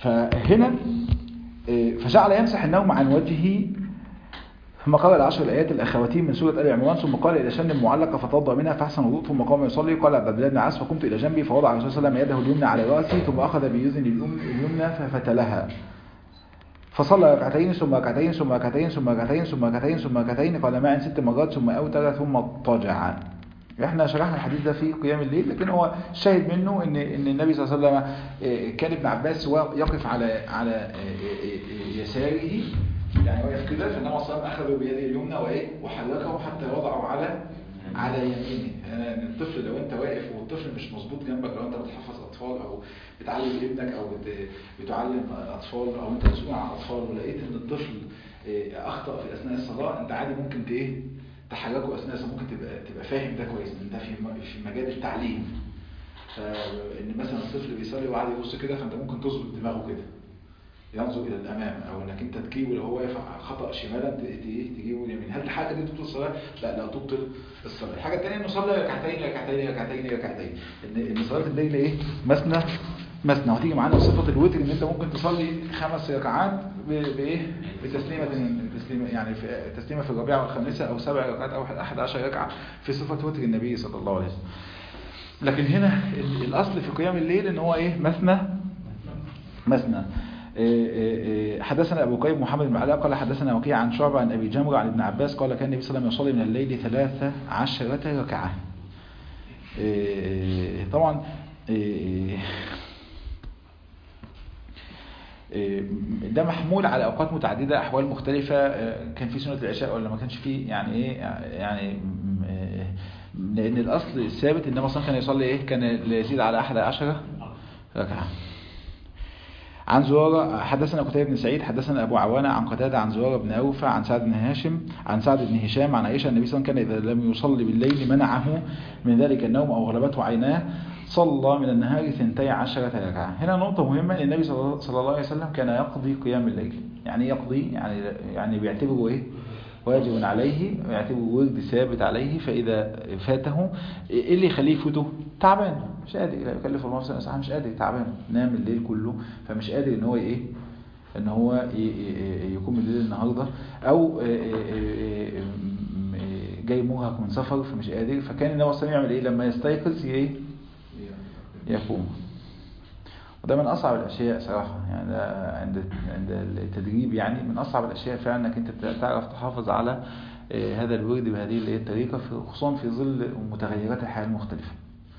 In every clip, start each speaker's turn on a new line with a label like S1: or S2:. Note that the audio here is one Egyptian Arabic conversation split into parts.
S1: فهنا فجعل يمسح النوم عن وجهه ثم قرأ العشر الآيات الأخواتين من سورة آل عمران ثم قال إلى شن معلقة فتوضأ منها فأحسن وضوء ثم قام يصلي قال عبد الله بن عاص فقمت إلى جنبي فوضع الرسول صلى الله عليه وسلم يده اليمنى على رأسي ثم أخذ بيذن اليمنى ففتلها فصلى ركعتين ثم ركعتين ثم ركعتين ثم ركعتين ثم ركعتين ثم ركعتين قال معا ست مرات ثم أوتر ثم اضطجع احنا شرحنا الحديث ده في قيام الليل لكن هو شاهد منه ان ان النبي صلى الله عليه وسلم كان ابن عباس يقف على على يساره يعني واقف كده فالنبي صلى الله عليه وسلم اخذه بيده اليمنى وايه وحركه حتى وضعه على على يمينه يعني الطفل لو انت واقف والطفل مش مظبوط جنبك لو انت بتحفظ اطفال او بتعلم ابنك او بتعلم اطفال او انت مسؤول عن اطفال ولقيت ان الطفل اخطا في اثناء الصلاه انت عادي ممكن ايه تحركه اثناء الصلاه ممكن تبقى تبقى فاهم ده كويس ان ده في في مجال التعليم فان مثلا الطفل بيصلي وقاعد يبص كده فانت ممكن تظبط دماغه كده ينظر الى الامام او انك انت تجيبه لو هو واقف خطا شمالا تجيبه اليمين هل الحاجه دي تبطل الصلاه لا لا تبطل الصلاه الحاجه الثانيه انه صلى ركعتين ركعتين ركعتين ركعتين ان ان صلاه الليل ايه مثنى مثنى وهتيجي معانا صفه الوتر ان انت ممكن تصلي خمس ركعات بايه بتسليمه تسليمه يعني في تسليمه في الرابعه والخامسه او سبع ركعات او 11 ركعه في صفه وتر النبي صلى الله عليه وسلم لكن هنا الاصل في قيام الليل ان هو ايه مثنى مثنى حدثنا أبو قيم محمد بن علاء قال حدثنا وكيع عن شعبة عن أبي جمرة عن ابن عباس قال كان النبي صلى الله عليه وسلم يصلي من الليل ثلاثة عشرة ركعة طبعا ده محمول على أوقات متعددة أحوال مختلفة كان في سنة العشاء ولا ما كانش فيه يعني إيه يعني لأن الأصل الثابت إن مثلا كان يصلي إيه كان لا يزيد على أحد عشرة ركعة عن زرارة حدثنا قتيبة بن سعيد حدثنا أبو عوانة عن قتادة عن زرارة بن أوفى عن سعد بن هاشم عن سعد بن هشام عن عائشة النبي صلى الله عليه وسلم كان إذا لم يصلي بالليل منعه من ذلك النوم أو غلبته عيناه صلى من النهار ثنتي عشرة ركعة هنا نقطة مهمة أن النبي صلى الله عليه وسلم كان يقضي قيام الليل يعني يقضي يعني يعني بيعتبره إيه واجب عليه ويعتبره ورد ثابت عليه فإذا فاته إيه اللي يخليه يفوته تعبان مش قادر يكلف الله نفسه صح مش قادر تعبان نام الليل كله فمش قادر ان هو ايه ان هو يقوم الليل النهارده او جاي مرهق من سفر فمش قادر فكان النبي صلى الله عليه وسلم يعمل ايه لما يستيقظ ايه يقوم وده من اصعب الاشياء صراحه يعني ده عند عند التدريب يعني من اصعب الاشياء فعلا انك انت تعرف تحافظ على هذا الورد بهذه الطريقه خصوصا في ظل متغيرات الحياه المختلفه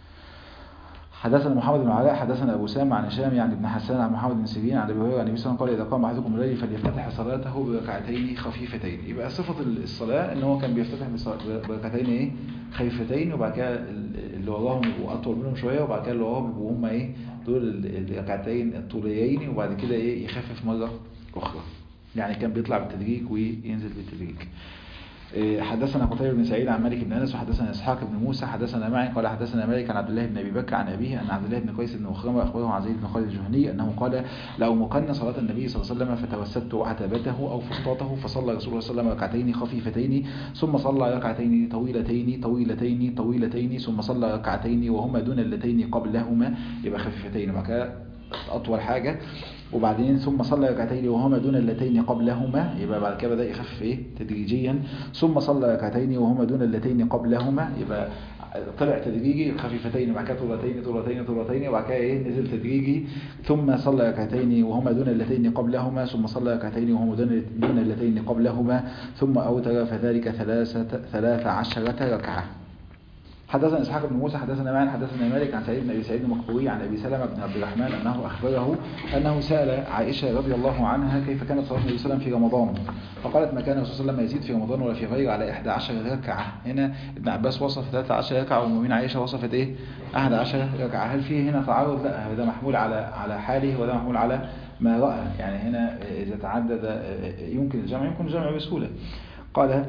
S1: حدثنا محمد بن علاء حدثنا ابو سام عن هشام يعني ابن حسان عن محمد بن سيرين عن ابي هريره عن النبي صلى الله عليه وسلم قال اذا قام احدكم الليل فليفتتح صلاته بركعتين خفيفتين يبقى صفه الصلاه ان هو كان بيفتتح بركعتين ايه خفيفتين وبعد كده اللي وراهم يبقوا اطول منهم شويه وبعد كده اللي وراهم يبقوا هم ايه دول الركعتين الطوليين وبعد كده ايه يخفف مره اخرى يعني كان بيطلع بالتدريج وينزل بالتدريج حدثنا قتيبة بن سعيد عن مالك بن انس وحدثنا اسحاق بن موسى حدثنا معي قال حدثنا مالك عن عبد الله بن ابي بكر عن ابيه ان عبد الله بن قيس بن مخرمه اخبره عن زيد بن خالد الجهني انه قال لو مقن صلاه النبي صلى الله عليه وسلم فتوسدت عتبته او فسطاطه فصلى رسول الله صلى الله عليه وسلم ركعتين خفيفتين ثم صلى ركعتين طويلتين طويلتين طويلتين ثم صلى ركعتين وهما دون اللتين قبلهما يبقى خفيفتين وبعد كده اطول حاجه وبعدين ثم صلى ركعتين وهما دون اللتين قبلهما يبقى بعد كده بدا يخفف ايه تدريجيا ثم صلى ركعتين وهما دون اللتين قبلهما يبقى طلع تدريجي خفيفتين وبعد كده طولتين طولتين طولتين وبعد كده ايه نزل تدريجي ثم صلى ركعتين وهما دون اللتين قبلهما ثم صلى ركعتين وهما دون دون اللتين قبلهما ثم اوتر فذلك ثلاثه ثلاث عشره ركعه حدثنا اسحاق بن موسى حدثنا معن حدثنا مالك عن سعيد بن ابي سعيد المقبوري عن ابي سلمة بن عبد الرحمن انه اخبره انه سال عائشه رضي الله عنها كيف كانت صلاه النبي صلى الله عليه وسلم في رمضان فقالت ما كان الرسول صلى الله عليه وسلم يزيد في رمضان ولا في غيره على 11 ركعه هنا ابن عباس وصف 13 ركعه ومؤمن عائشه وصفت ايه 11 ركعه هل في هنا تعارض لا هذا محمول على على حاله وده محمول على ما راى يعني هنا اذا تعدد يمكن الجمع يمكن الجمع بسهوله قال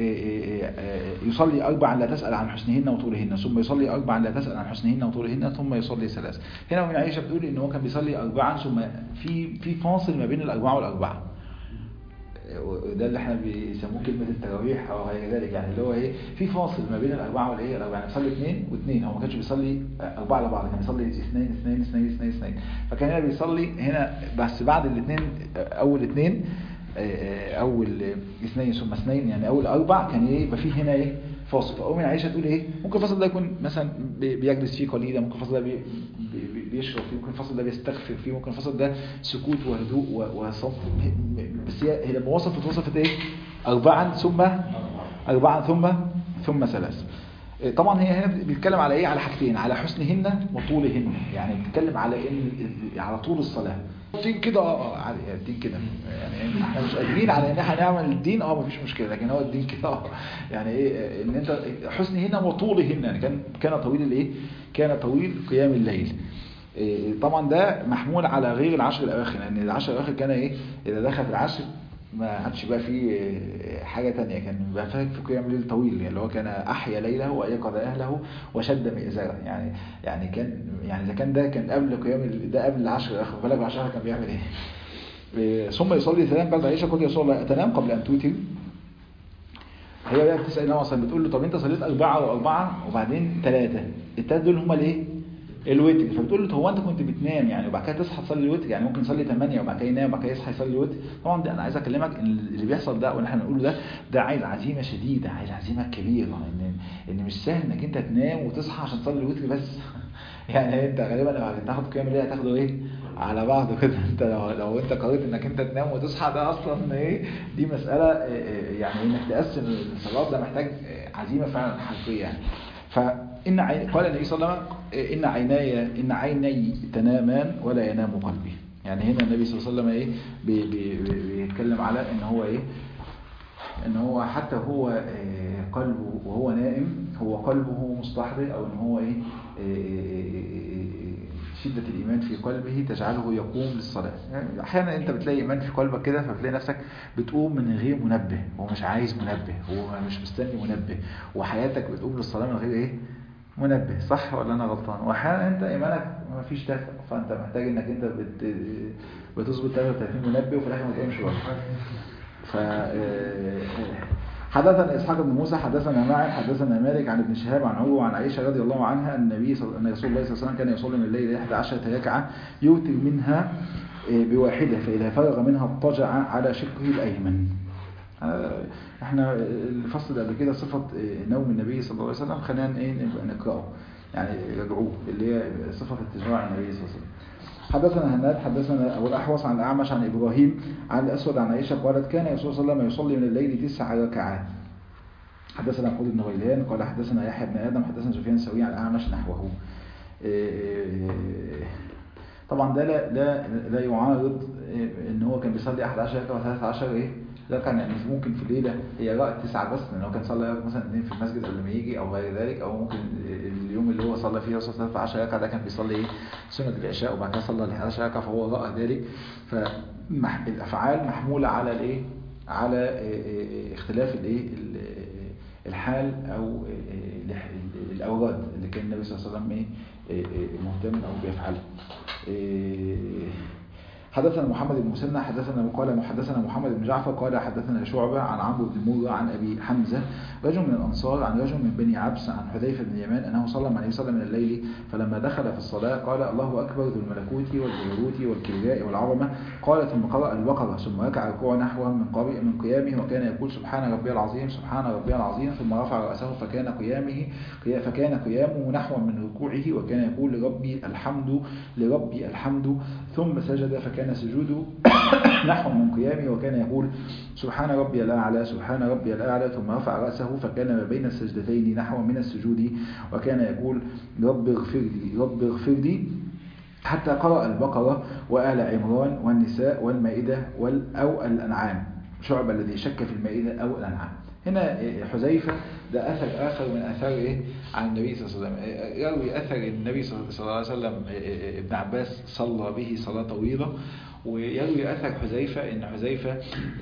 S1: يصلي أربعا لا تسأل عن حسنهن وطولهن ثم يصلي أربعا لا تسأل عن حسنهن وطولهن ثم يصلي ثلاث هنا من عائشة بتقول إن هو كان بيصلي أربعا ثم في في فاصل ما بين الأربعة والأربعة وده اللي احنا بيسموه كلمة التراويح أو غير ذلك يعني اللي هو إيه في فاصل ما بين الأربعة والإيه الأربعة يعني بيصلي اثنين واثنين هو ما كانش بيصلي أربعة على بعض كان بيصلي اثنين اثنين اثنين اثنين اثنين فكان هنا بيصلي هنا بس بعد الاثنين أول اثنين أول اثنين ثم اثنين يعني أول أربع كان إيه يبقى فيه هنا إيه فاصل فأم عائشة تقول إيه ممكن الفاصل ده يكون مثلا بيجلس فيه قليلا ممكن الفاصل ده بي بيشرب فيه ممكن الفصل ده بيستغفر فيه ممكن الفصل ده سكوت وهدوء وصمت بس هي هي لما وصفت وصفت ايه اربعا ثم اربعا ثم ثم ثلاث طبعا هي هنا بتتكلم على ايه على حاجتين على حسنهن وطولهن يعني بتتكلم على ان على طول الصلاه الدين كده اه اه الدين كده يعني احنا مش قادرين على ان احنا نعمل الدين اه مفيش مشكله لكن هو الدين كده اه يعني ايه ان انت حسنهن وطولهن يعني كان كان طويل الايه كان طويل قيام الليل طبعا ده محمول على غير العشر الاواخر لان يعني العشر الاواخر كان ايه اذا دخل في العشر ما عادش بقى فيه حاجة تانية كان بقى في قيام ليل طويل يعني اللي هو كان أحيا ليله وأيقظ أهله وشد مئزره يعني يعني كان يعني إذا كان ده كان قبل قيام ده قبل العشر الأواخر بالك العشر كان بيعمل إيه ثم يصلي ثلاث بعد عائشة قلت يا رسول الله أتنام قبل أن توتر هي بقى بتسأل النبي صلى بتقول له طب أنت صليت أربعة وأربعة وبعدين ثلاثة الثلاثة دول هما الإيه؟ الوتر فبتقول له هو انت كنت بتنام يعني وبعد كده تصحى تصلي الوتر يعني ممكن يصلي 8 وبعد كده ينام وبعد كده يصحى يصلي الوتر طبعا ده انا عايز اكلمك ان اللي بيحصل ده واللي احنا بنقوله ده ده عايز عزيمه شديده عايز عزيمه كبيره ان ان مش سهل انك انت تنام وتصحى عشان تصلي الوتر بس يعني انت غالبا لو هتاخد قيام الليل هتاخده ايه على بعضه كده انت لو لو انت قررت انك انت تنام وتصحى ده اصلا ايه دي مساله يعني انك تقسم الصلاه ده محتاج عزيمه فعلا حقيقيه يعني فإن عين قال النبي صلى الله عليه وسلم إن عيناي إن عيني تنامان ولا ينام قلبي يعني هنا النبي صلى الله عليه وسلم إيه بي بي بيتكلم على إن هو إيه إن هو حتى هو قلبه وهو نائم هو قلبه مستحضر أو إن هو إيه شدة الإيمان في قلبه تجعله يقوم للصلاة يعني أحيانا أنت بتلاقي إيمان في قلبك كده فبتلاقي نفسك بتقوم من غير منبه هو مش عايز منبه هو مش مستني منبه وحياتك بتقوم للصلاة من غير إيه منبه صح ولا أنا غلطان وأحيانا أنت إيمانك ما فيش دافع فأنت محتاج إنك أنت بت... بتظبط 33 منبه وفي الآخر ما تقومش ورا ف حدثنا إسحاق بن موسى حدثنا معن حدثنا مالك عن ابن شهاب عن عروة وعن عائشة رضي الله عنها أن النبي صل... أن رسول الله صلى الله عليه وسلم كان يصلي من الليل 11 ركعة يوتر منها بواحدة فإذا فرغ منها اضطجع على شقه الأيمن احنا الفصل قبل كده صفة نوم النبي صلى الله عليه وسلم خلينا ايه نقرأه يعني رجعوه اللي هي صفة اتجاع النبي صلى الله عليه وسلم حدثنا هناد حدثنا أبو الأحوص عن الأعمش عن إبراهيم عن الأسود عن عائشة قالت كان رسول الله صلى الله عليه وسلم يصلي من الليل تسع ركعات حدثنا خالد بن غيلان قال حدثنا يحيى بن آدم حدثنا سفيان الثوري عن الأعمش نحوه طبعا ده لا لا لا يعارض ان هو كان بيصلي 11 ركعه و13 ايه ركعه يعني ممكن في الليله هي ركعه تسعه بس لان هو كان صلى مثلا اثنين في المسجد قبل ما يجي او غير ذلك او ممكن اليوم اللي هو صلى فيه رسول 13 ركعه ده كان بيصلي ايه سنه العشاء وبعد كده صلى ال 11 ركعه فهو راى ذلك فالافعال محموله على الايه على اختلاف الايه الحال او الاوراد اللي كان النبي صلى الله عليه وسلم ايه مهتم او بيفعلها حدثنا محمد بن مسنى حدثنا قال حدثنا محمد بن جعفر قال حدثنا شعبة عن عمرو بن مرة عن أبي حمزة رجل من الأنصار عن رجل من بني عبس عن حذيفة بن اليمان أنه صلى مع النبي صلى الله عليه وسلم من الليل فلما دخل في الصلاة قال الله أكبر ذو الملكوت والجبروت والكبرياء والعظمة قال ثم قرأ البقرة ثم ركع ركوع نحوه من من قيامه وكان يقول سبحان ربي العظيم سبحان ربي العظيم ثم رفع رأسه فكان قيامه فكان قيامه نحو من ركوعه وكان يقول لربي الحمد لربي الحمد ثم سجد فكان سجوده نحو من قيامه وكان يقول سبحان ربي الأعلى سبحان ربي الأعلى ثم رفع رأسه فكان ما بين السجدتين نحو من السجود وكان يقول رب اغفر لي رب اغفر لي حتى قرأ البقرة وآل عمران والنساء والمائدة أو الأنعام شعب الذي شك في المائدة أو الأنعام هنا حذيفة ده اثر اخر من اثار ايه عن النبي صلى الله عليه وسلم يروي اثر النبي صلى الله عليه وسلم ابن عباس صلى به صلاه طويله ويروي اثر حذيفه ان حذيفه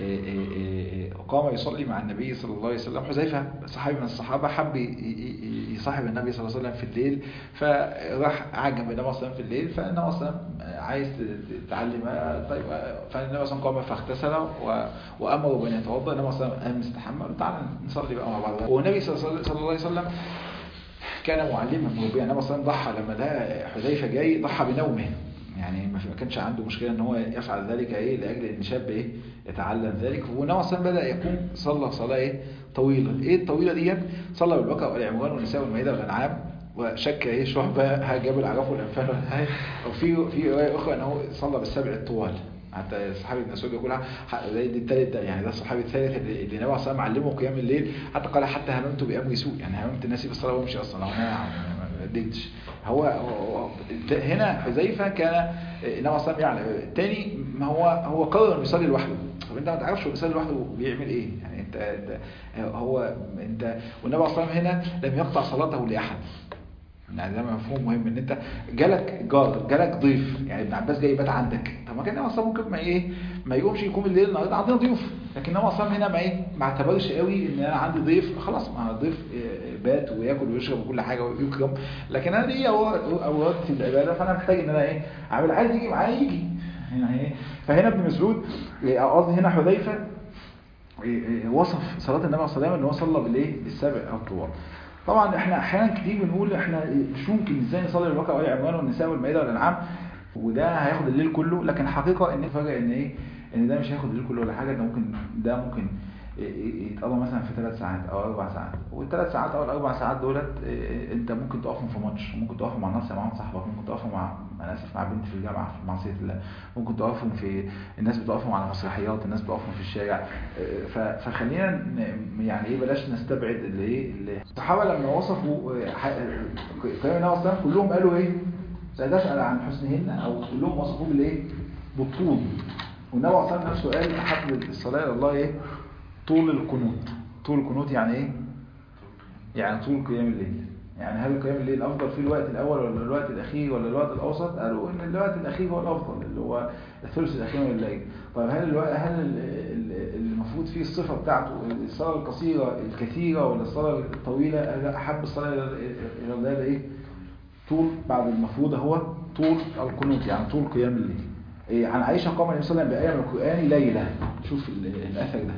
S1: قام يصلي مع النبي صلى الله عليه وسلم حذيفه صحابي من الصحابه حب يصاحب النبي صلى الله عليه وسلم في الليل فراح عجب النبي صلى الله عليه وسلم في الليل فالنبي صلى الله عليه وسلم عايز تتعلم طيب فالنبي صلى الله عليه وسلم قام فاغتسل وامره بان يتوضا النبي صلى الله عليه وسلم قام استحمى تعالى نصلي بقى مع بعض والنبي صلى الله عليه وسلم كان معلما مربيا النبي صلى الله عليه وسلم ضحى لما لقى حذيفه جاي ضحى بنومه يعني ما كانش عنده مشكله ان هو يفعل ذلك ايه لاجل ان شاب ايه يتعلم ذلك والنبي صلى بدا يقوم صلى صلاه ايه طويله ايه الطويله ديت صلى بالبقره والعمران والنساء والمائده والانعام وشك ايه شعبه جاب الاعراف والانفال وفي في روايه اخرى انه صلى بالسبع الطوال حتى الصحابي ابن مسعود يقول زي دي الثالث ده يعني ده الصحابي الثالث اللي النبي عليه الصلاه علمه قيام الليل حتى قال حتى هممت بامر سوء يعني هممت الناس بالصلاه وامشي اصلا انا ما قدرتش هو, هو هنا حذيفه كان النبي عليه الصلاه يعني الثاني ما هو هو قرر انه يصلي لوحده طب انت ما تعرفش هو بيصلي لوحده بيعمل ايه يعني انت, انت هو انت والنبي عليه الصلاه هنا لم يقطع صلاته لاحد يعني ده مفهوم مهم ان انت جالك جار جالك ضيف يعني ابن عباس جاي يبات عندك طب ما كان النبي اصلا ممكن ما ايه ما يقومش يقوم الليل النهارده عندنا ضيوف لكن النبي اصلا هنا ما ايه ما اعتبرش قوي ان انا عندي ضيف خلاص ما الضيف بات وياكل ويشرب وكل حاجه ويكرم لكن انا ليا اوقات في العباده فانا محتاج ان انا ايه عامل عايز يجي معايا يجي يعني ايه فهنا ابن مسعود قصدي هنا حذيفه وصف صلاه النبي عليه الصلاه والسلام ان هو صلى بالايه بالسبع او الطوال طبعا احنا احيانا كتير بنقول احنا مش ممكن ازاي نصلي الواقع ولا عمران والنساء والمائده والانعام وده هياخد الليل كله لكن حقيقه ان فجاه ان ايه ان ده مش هياخد الليل كله ولا حاجه ده ممكن ده ممكن يتقضى مثلا في ثلاث ساعات او اربع ساعات والثلاث ساعات او الاربع ساعات دولت انت ممكن تقفهم في ماتش ممكن تقفهم مع ناس مع صاحبك ممكن تقفهم مع انا اسف مع بنت في الجامعه في معصيه الله ممكن تقفهم في الناس بتقفهم على مسرحيات الناس بتقفهم في الشارع فخلينا يعني ايه بلاش نستبعد اللي ايه الصحابه لما وصفوا قيام النبي صلى كلهم قالوا ايه سأسأل عن حسنهن او كلهم وصفوه بالايه بالطول والنبي صلى الله عليه وسلم نفسه قال احب الصلاه الى الله ايه طول القنوت طول القنوت يعني ايه يعني طول قيام الليل يعني هل قيام الليل افضل في الوقت الاول ولا الوقت الاخير ولا الوقت الاوسط قالوا ان الوقت الاخير هو الافضل اللي هو الثلث الاخير من الليل طيب هل الوقت هل المفروض فيه الصفه بتاعته الصلاه القصيره الكثيره ولا الصلاه الطويله احب الصلاه الى الله ده ايه طول بعد المفروض هو طول القنوت يعني طول قيام الليل إيه عن عائشه قام النبي صلى الله عليه وسلم بايه من القران ليله شوف الاثر ده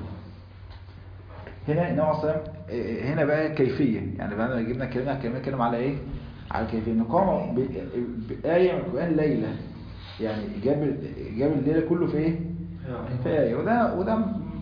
S1: هنا النبي عليه الصلاه هنا بقى كيفيه يعني بقى جبنا كلمه كلمه نتكلم على ايه على كيفيه انه قام بايه من القران ليله يعني جاب جاب الليله كله في ايه في ايه وده وده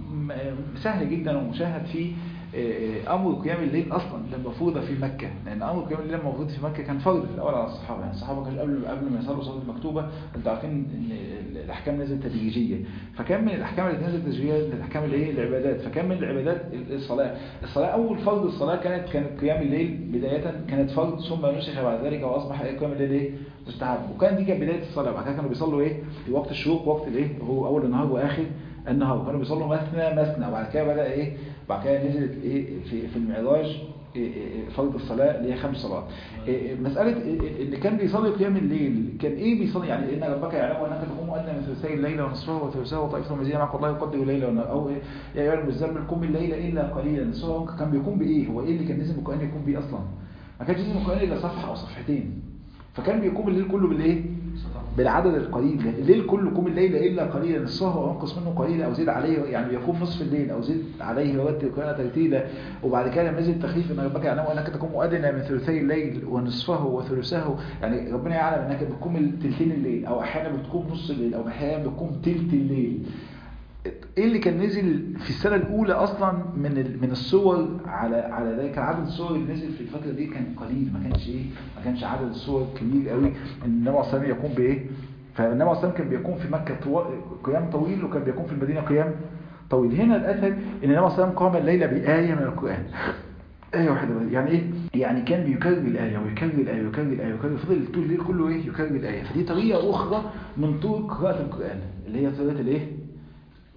S1: سهل جدا ومشاهد فيه امر قيام الليل اصلا لما فرض في مكه لان امر قيام الليل لما فرض في مكه كان فرض في الاول على الصحابه يعني الصحابه كانوا قبل قبل ما يصلوا صلاه المكتوبه انتوا عارفين ان الاحكام نزلت تدريجيه فكان من الاحكام اللي نزلت تدريجيه الاحكام الايه العبادات فكان من العبادات الصلاه الصلاه اول فرض الصلاه كانت كانت قيام الليل بدايه كانت فرض ثم نسخ بعد ذلك واصبح ايه قيام الليل ايه مستحب وكان دي كانت بدايه الصلاه بعد كده كانوا بيصلوا ايه في وقت الشروق وقت الايه هو اول النهار واخر النهار كانوا بيصلوا مثنى مثنى وبعد كده بدا ايه بعد كده نزلت ايه في في المعراج فرض الصلاة اللي هي خمس صلوات مسألة اللي كان بيصلي قيام الليل كان ايه بيصلي يعني ان ربك يعلم انك تقوم ادنى من ثلثي الليل ونصفه وثلثه وطائفه من الذين معك الله يقدر الليل او ايه يا ايها المزمل قم الليل الا قليلا نصفه كان بيقوم بايه هو ايه اللي كان لازم القران يقوم بيه اصلا ما كانش لازم القران الا صفحه او صفحتين فكان بيقوم الليل كله بالايه بالعدد القليل الليل كله قوم الليل إلا قليلا نصفه أو انقص منه قليلا أو زيد عليه يعني يقوم نصف الليل أو زيد عليه ورتل القرآن ترتيلا وبعد كده لما نزل التخفيف أن ربك يعلم أنك تقوم أدنى من ثلثي الليل ونصفه وثلثه يعني ربنا يعلم أنك بتقوم تلتين الليل أو أحيانا بتقوم نص الليل أو أحيانا بتقوم تلت الليل ايه اللي كان نزل في السنه الاولى اصلا من من الصور على على ذلك عدد الصور اللي نزل في الفتره دي كان قليل ما كانش ايه ما كانش عدد الصور كبير قوي ان النبي صلى الله عليه وسلم يقوم بايه فالنبي صلى الله عليه وسلم كان بيقوم في مكه قيام طويل وكان بيقوم في المدينه قيام طويل هنا الاثر ان النبي صلى الله عليه وسلم قام الليله بايه من القران آية واحدة بس يعني إيه؟ يعني كان بيكرر الآية ويكرر الآية ويكرر الآية ويكرر فضل طول الليل كله إيه؟ يكرر الآية فدي طريقة أخرى من طرق قراءة القرآن اللي هي طريقة الإيه؟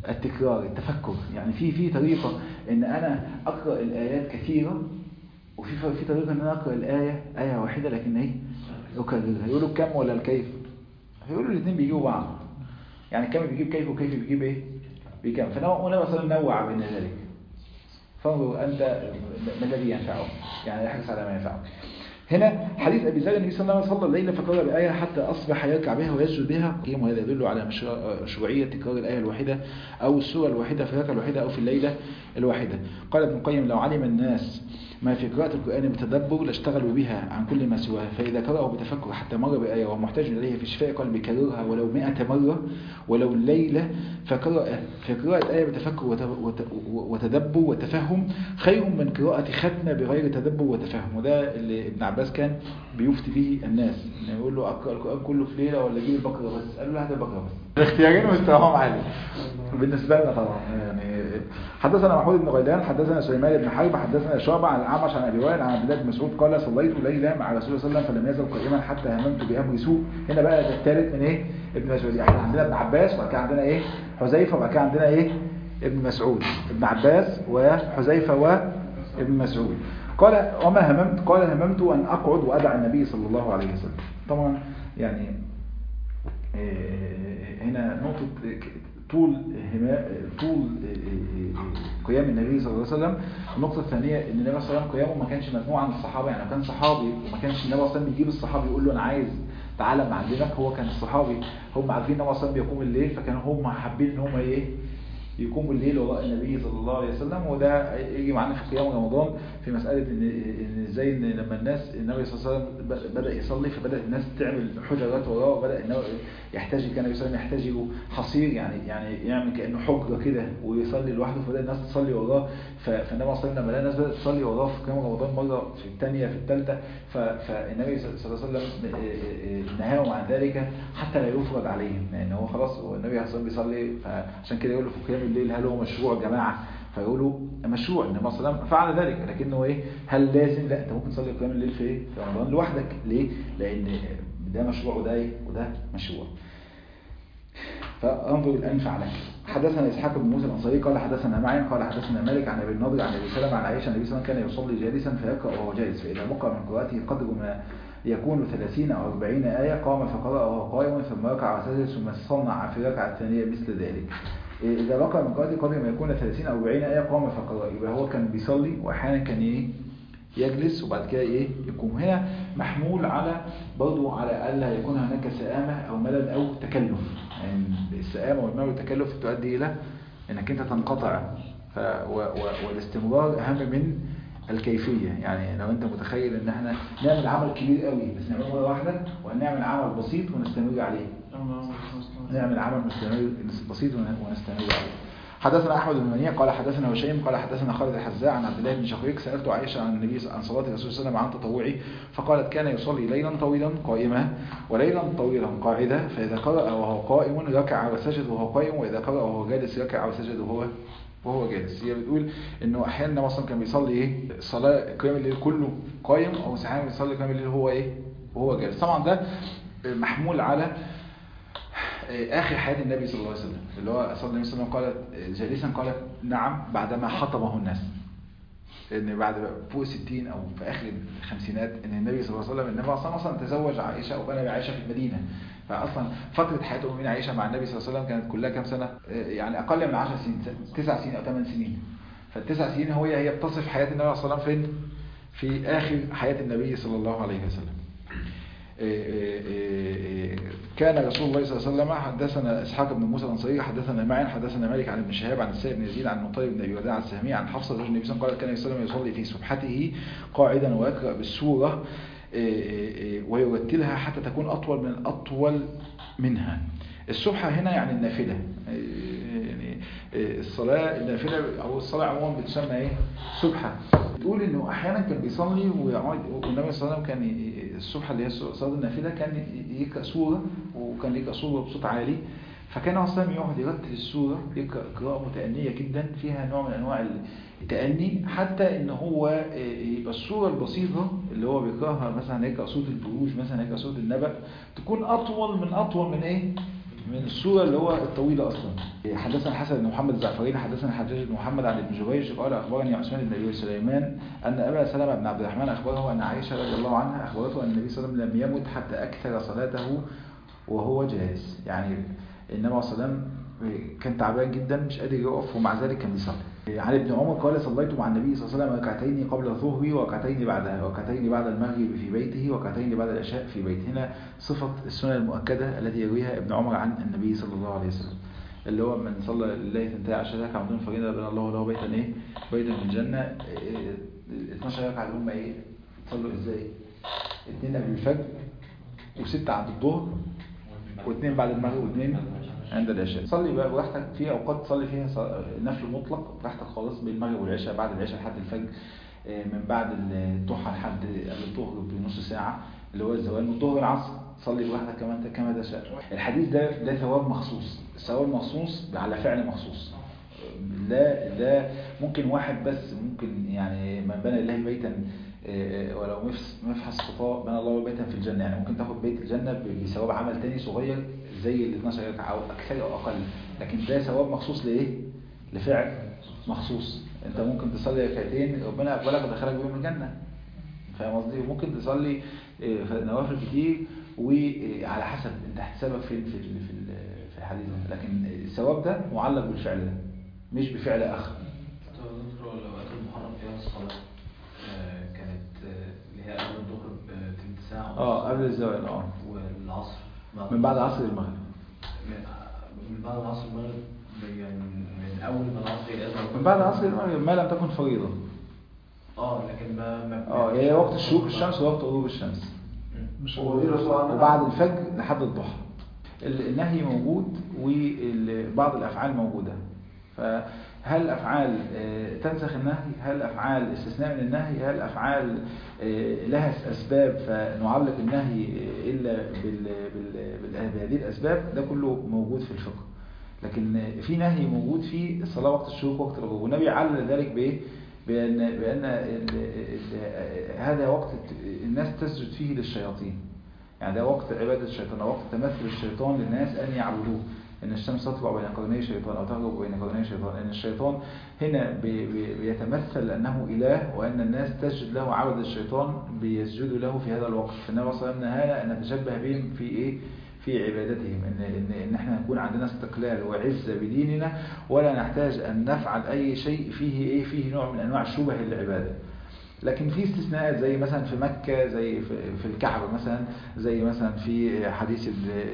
S1: التكرار التفكر يعني في في طريقة ان انا اقرأ الايات كثيرة وفي في طريقة ان انا اقرأ الاية آية واحدة لكن ايه اكررها يقولوا الكم ولا الكيف هيقولوا الاثنين بيجيبوا بعض يعني الكم بيجيب كيف وكيف بيجيب ايه بكم فانا مثلا نوع بين ذلك فانظر انت ما الذي ينفعه يعني احرص على ما ينفعه هنا حديث أبي ذر النبي صلى الله عليه وسلم صلى الليل فقرأ بآية حتى أصبح يركع بها ويسجد بها قيم وهذا يدل على مشروعية تكرار الآية الواحدة أو السورة الواحدة في الركعة الواحدة أو في الليلة الواحدة قال ابن القيم لو علم الناس ما في قراءة القرآن بتدبر لاشتغلوا بها عن كل ما سواها فإذا قرأوا بتفكر حتى مر بآية ومحتاج إليها في شفاء قال بيكررها ولو مئة مرة ولو الليلة فقرأ في قراءة آية بتفكر وتدبر وتفهم خير من قراءة ختمة بغير تدبر وتفهم وده اللي ابن عباس كان بيفتي به الناس يعني يقول له أقرأ القرآن كله في ليلة ولا جيب البقرة بس قال له هذا البقرة بس الاختيارين مستواهم عالي بالنسبة لنا طبعا يعني حدثنا محمود بن غيلان حدثنا سليمان بن حرب حدثنا شعبة عن الأعمش عن أبي وائل عن عبد الله بن مسعود قال صليت ليلة مع رسول الله صلى الله عليه وسلم فلم يزل قائما حتى هممت بأمر سوء هنا بقى ده الثالث من ايه ابن مسعود احنا عندنا ابن عباس وبعد كده عندنا ايه حذيفه وبعد كده عندنا ايه ابن مسعود ابن عباس وحذيفه وابن مسعود قال وما هممت قال هممت ان اقعد وادع النبي صلى الله عليه وسلم طبعا يعني هنا نقطه طول طول قيام النبي صلى الله عليه وسلم النقطة الثانية ان النبي صلى الله عليه وسلم قيامه ما كانش مجموعة من الصحابة يعني كان صحابي وما كانش النبي صلى الله عليه وسلم بيجيب الصحابي يقول له انا عايز تعالى معلمك هو كان الصحابي هم عارفين النبي صلى الله عليه وسلم بيقوم الليل فكانوا هم حابين ان هم ايه يقوموا الليل وراء النبي صلى الله عليه وسلم وده يجي معانا في قيام رمضان في مسألة ان ان ازاي ان لما الناس النبي صلى الله عليه وسلم بدأ يصلي فبدأ الناس تعمل حجرات وراه وبدأ انه يحتاج كان النبي صلى الله عليه وسلم يحتاج حصير يعني يعني يعمل كأنه حجرة كده ويصلي لوحده فبدأ الناس تصلي وراه فالنبي صلى الله عليه وسلم لما لقى الناس بدأت تصلي وراه في قيام رمضان مرة في الثانية في الثالثة فالنبي صلى الله عليه وسلم نهاهم عن ذلك حتى لا يفرض عليهم لأن هو خلاص النبي صلى الله عليه وسلم بيصلي فعشان كده يقول له في قيام الليل هل هو مشروع جماعة فيقولوا مشروع النبي صلى الله عليه وسلم فعل ذلك لكنه ايه هل لازم لا انت ممكن تصلي قيام الليل في ايه في رمضان لوحدك ليه لان ده مشروع وده ايه وده مشروع فانظر الان فعلك حدثنا اسحاق بن موسى الانصاري قال حدثنا معين قال حدثنا مالك عن ابي النضر عن ابي سلمة عن عائشه النبي صلى الله عليه وسلم كان يصلي جالسا فيقرا وهو جالس فاذا بقى من قراءته قدر ما يكون 30 أو 40 آية قام فقرأ وهو قائم ثم ركع وسجد ثم صنع في الركعة الثانية مثل ذلك إذا بقى من قراءته قدر ما يكون 30 أو 40 آية قام فقرأ يبقى هو كان بيصلي وأحيانا كان إيه يجلس وبعد كده إيه يقوم هنا محمول على برضو على ألا يكون هناك سآمة أو ملل أو تكلف يعني السآمة والملل والتكلف تؤدي إلى أنك أنت تنقطع ف و و والاستمرار أهم من الكيفية يعني لو انت متخيل ان احنا نعمل عمل كبير قوي بس نعمله مرة واحدة ونعمل عمل بسيط ونستمر عليه نعمل عمل مستمر بسيط ونستمر عليه حدثنا احمد بن منيع قال حدثنا هشيم قال حدثنا خالد الحزاع عن عبد الله بن شقيق سالت عائشه عن النبي عن صلاه الرسول صلى الله عليه وسلم عن تطوعه فقالت كان يصلي ليلا طويلا قائما وليلا طويلا قاعدا فاذا قرأ وهو قائم ركع وسجد وهو قائم واذا قرأ وهو جالس ركع وسجد وهو وهو جالس هي بتقول انه احيانا مثلا كان بيصلي ايه صلاه قيام الليل كله قايم او ساعات بيصلي قيام الليل هو ايه وهو جالس طبعا ده محمول على اخر حياه النبي صلى الله عليه وسلم اللي هو صلى الله عليه وسلم قال جالسا قال نعم بعدما حطمه الناس ان بعد فوق 60 او في اخر الخمسينات ان النبي صلى الله عليه وسلم النبي اصلا اصلا تزوج عائشه وبنى بعائشه في المدينه فاصلا فتره حياه امنا عائشه مع النبي صلى الله عليه وسلم كانت كلها كام سنه يعني اقل من 10 سنين 9 سنين او 8 سنين فالتسع سنين هي هي بتصف حياه النبي صلى الله عليه وسلم فين في اخر حياه النبي صلى الله عليه وسلم كان رسول الله صلى الله عليه وسلم حدثنا اسحاق بن موسى الانصاري حدثنا معين حدثنا مالك عن ابن شهاب عن السائب بن يزيد عن مطيب بن ابي وداع السهمي عن حفصه زوج النبي صلى الله عليه وسلم قال كان النبي صلى الله عليه وسلم يصلي في سبحته قاعدا ويقرا بالسوره ويرتلها حتى تكون اطول من الاطول منها السبحه هنا يعني النافله يعني الصلاه النافله او الصلاه عموما بتسمى ايه سبحه بتقول انه احيانا كان بيصلي ويقعد والنبي صلى الله عليه وسلم كان السبحه اللي هي صلاه النافله كان يقرا سوره وكان يقرا سوره بصوت عالي فكان اصلا يقعد يرتل السوره يقرا قراءه متانيه جدا فيها نوع من انواع التاني حتى ان هو يبقى السوره البسيطه اللي هو بيقراها مثلا يقرا سوره البروج مثلا يقرا سوره النبأ تكون اطول من اطول من ايه من السورة اللي هو الطويلة أصلا حدثنا الحسن بن محمد الزعفرين حدثنا الحجاج بن محمد عن ابن جريج قال أخبرني عثمان بن أبي سليمان أن أبا سلمة بن عبد الرحمن أخبره أن عائشة رضي الله عنها أخبرته أن النبي صلى الله عليه وسلم لم يمت حتى أكثر صلاته وهو جالس يعني النبي صلى الله عليه وسلم كان تعبان جدا مش قادر يقف ومع ذلك كان بيصلي عن ابن عمر قال صليت مع النبي صلى الله عليه وسلم ركعتين قبل الظهر وركعتين بعدها وركعتين بعد المغرب في بيته وركعتين بعد العشاء في بيته هنا صفة السنة المؤكدة التي يرويها ابن عمر عن النبي صلى الله عليه وسلم اللي هو من صلى لله ثنتي عشر ركعة بدون فريضة بين الله له بيتا ايه بيتا من الجنة ال 12 ركعة اللي هم ايه تصلوا ازاي اثنين قبل الفجر وستة عند الظهر واثنين بعد المغرب واثنين عند العشاء صلي بقى براحتك في اوقات تصلي فيها نفل مطلق براحتك خالص بين المغرب والعشاء بعد العشاء لحد الفجر من بعد الضحى لحد قبل الظهر بنص ساعه اللي هو الزوال من الظهر العصر صلي براحتك كما انت كما تشاء الحديث ده ده ثواب مخصوص الثواب مخصوص على فعل مخصوص لا ده ممكن واحد بس ممكن يعني من بنى لله بيتا ولو مفحص خطاء بنى الله بيتا في الجنة يعني ممكن تاخد بيت الجنة بثواب عمل تاني صغير زي ال 12 ركعة أو أكثر أو أقل لكن ده ثواب مخصوص لإيه؟ لفعل مخصوص أنت ممكن تصلي ركعتين ربنا أقبلك ودخلك بيهم الجنة فاهم قصدي؟ وممكن تصلي نوافل كتير وعلى حسب أنت حسابك فين في في في الحديث ده لكن الثواب ده معلق بالفعل ده مش بفعل آخر.
S2: دكتور لو وقت المحرم فيها الصلاة كانت اللي هي قبل الظهر بتلت ساعة
S1: اه قبل الزوال اه
S2: والعصر
S1: من بعد عصر المغرب
S2: من بعد عصر المغرب يعني من اول ما العصر يأذن
S1: من بعد عصر المغرب ما لم تكن فريضة
S2: اه لكن ما ما
S1: اه هي وقت الشروق الشمس ووقت غروب الشمس
S3: مش موجودة
S1: وبعد الفجر لحد الضحى النهي موجود وبعض الافعال موجودة فهل الافعال تنسخ النهي هل الافعال استثناء من النهي هل الافعال لها اسباب فنعلق النهي الا بهذه الاسباب ده كله موجود في الفقه لكن في نهي موجود في الصلاه وقت الشروق وقت الغروب والنبي علل ذلك بايه بان بان ال ال هذا وقت الناس تسجد فيه للشياطين يعني ده وقت عباده الشيطان وقت تمثل الشيطان للناس ان يعبدوه ان الشمس تطلع بين قرني الشيطان او تغرب بين قرني الشيطان ان الشيطان هنا بي بي بيتمثل انه اله وان الناس تسجد له عبد الشيطان بيسجدوا له في هذا الوقت فالنبي صلى الله عليه وسلم نهانا ان نتشبه بهم في ايه في عبادتهم ان ان ان احنا نكون عندنا استقلال وعزه بديننا ولا نحتاج ان نفعل اي شيء فيه ايه فيه نوع من انواع شبه العباده لكن في استثناءات زي مثلا في مكة زي في الكعبة مثلا زي مثلا في حديث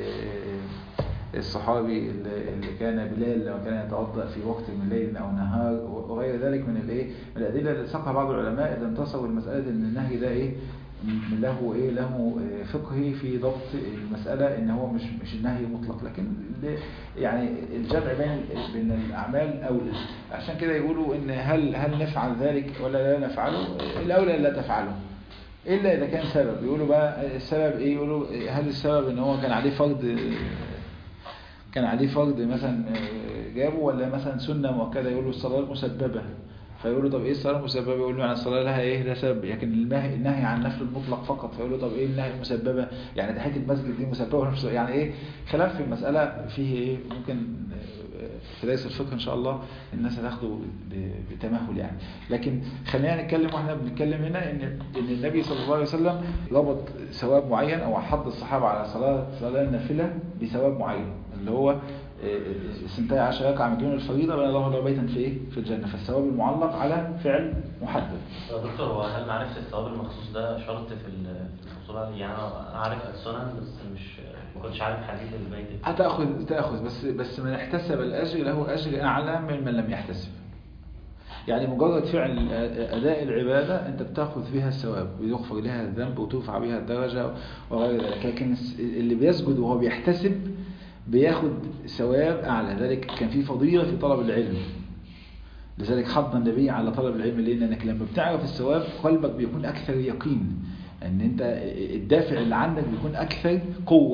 S1: الصحابي اللي كان بلال لما كان يتوضا في وقت من ليل او نهار وغير ذلك من الايه من الادله اللي ساقها بعض العلماء اذا انتصروا المساله ان النهي ده ايه له ايه له فقهي في ضبط المساله ان هو مش مش النهي مطلق لكن يعني الجمع بين بين الاعمال اولى عشان كده يقولوا ان هل هل نفعل ذلك ولا لا نفعله الاولى لا تفعله الا اذا كان سبب يقولوا بقى السبب ايه يقولوا هل السبب ان هو كان عليه فرض كان عليه فرض مثلا جابه ولا مثلا سنة مؤكدة يقول له الصلاة المسببة فيقول له طب ايه الصلاة المسببة يقول له يعني الصلاة لها ايه ده سبب لكن النهي النهي عن نفل المطلق فقط فيقول له طب ايه النهي المسببة يعني تحية المسجد دي مسببة يعني ايه خلاف في المسألة فيه ايه ممكن في درس الفقه ان شاء الله الناس هتاخده بتمهل يعني لكن خلينا نتكلم واحنا بنتكلم هنا ان ان النبي صلى الله عليه وسلم ربط ثواب معين او حض الصحابه على صلاه صلاه النافله بثواب معين اللي هو سنتي عشر ركعه من دون الفريضه بين الله له بيتا في ايه في الجنه فالثواب المعلق على فعل محدد
S4: دكتور هو هل معرفه الثواب المخصوص ده شرط في الحصول يعني انا عارف السنن بس مش ما كنتش عارف حديث البيت
S1: هتاخذ تاخذ بس بس من احتسب الاجر له اجر اعلى من من لم يحتسب يعني مجرد فعل اداء العباده انت بتاخذ فيها الثواب ويغفر لها الذنب وترفع بها الدرجه وغير ذلك لكن اللي بيسجد وهو بيحتسب بياخد ثواب اعلى ذلك كان في فضيله في طلب العلم لذلك حض النبي على طلب العلم لان انك لما بتعرف الثواب قلبك بيكون اكثر يقين ان انت الدافع اللي عندك بيكون اكثر قوه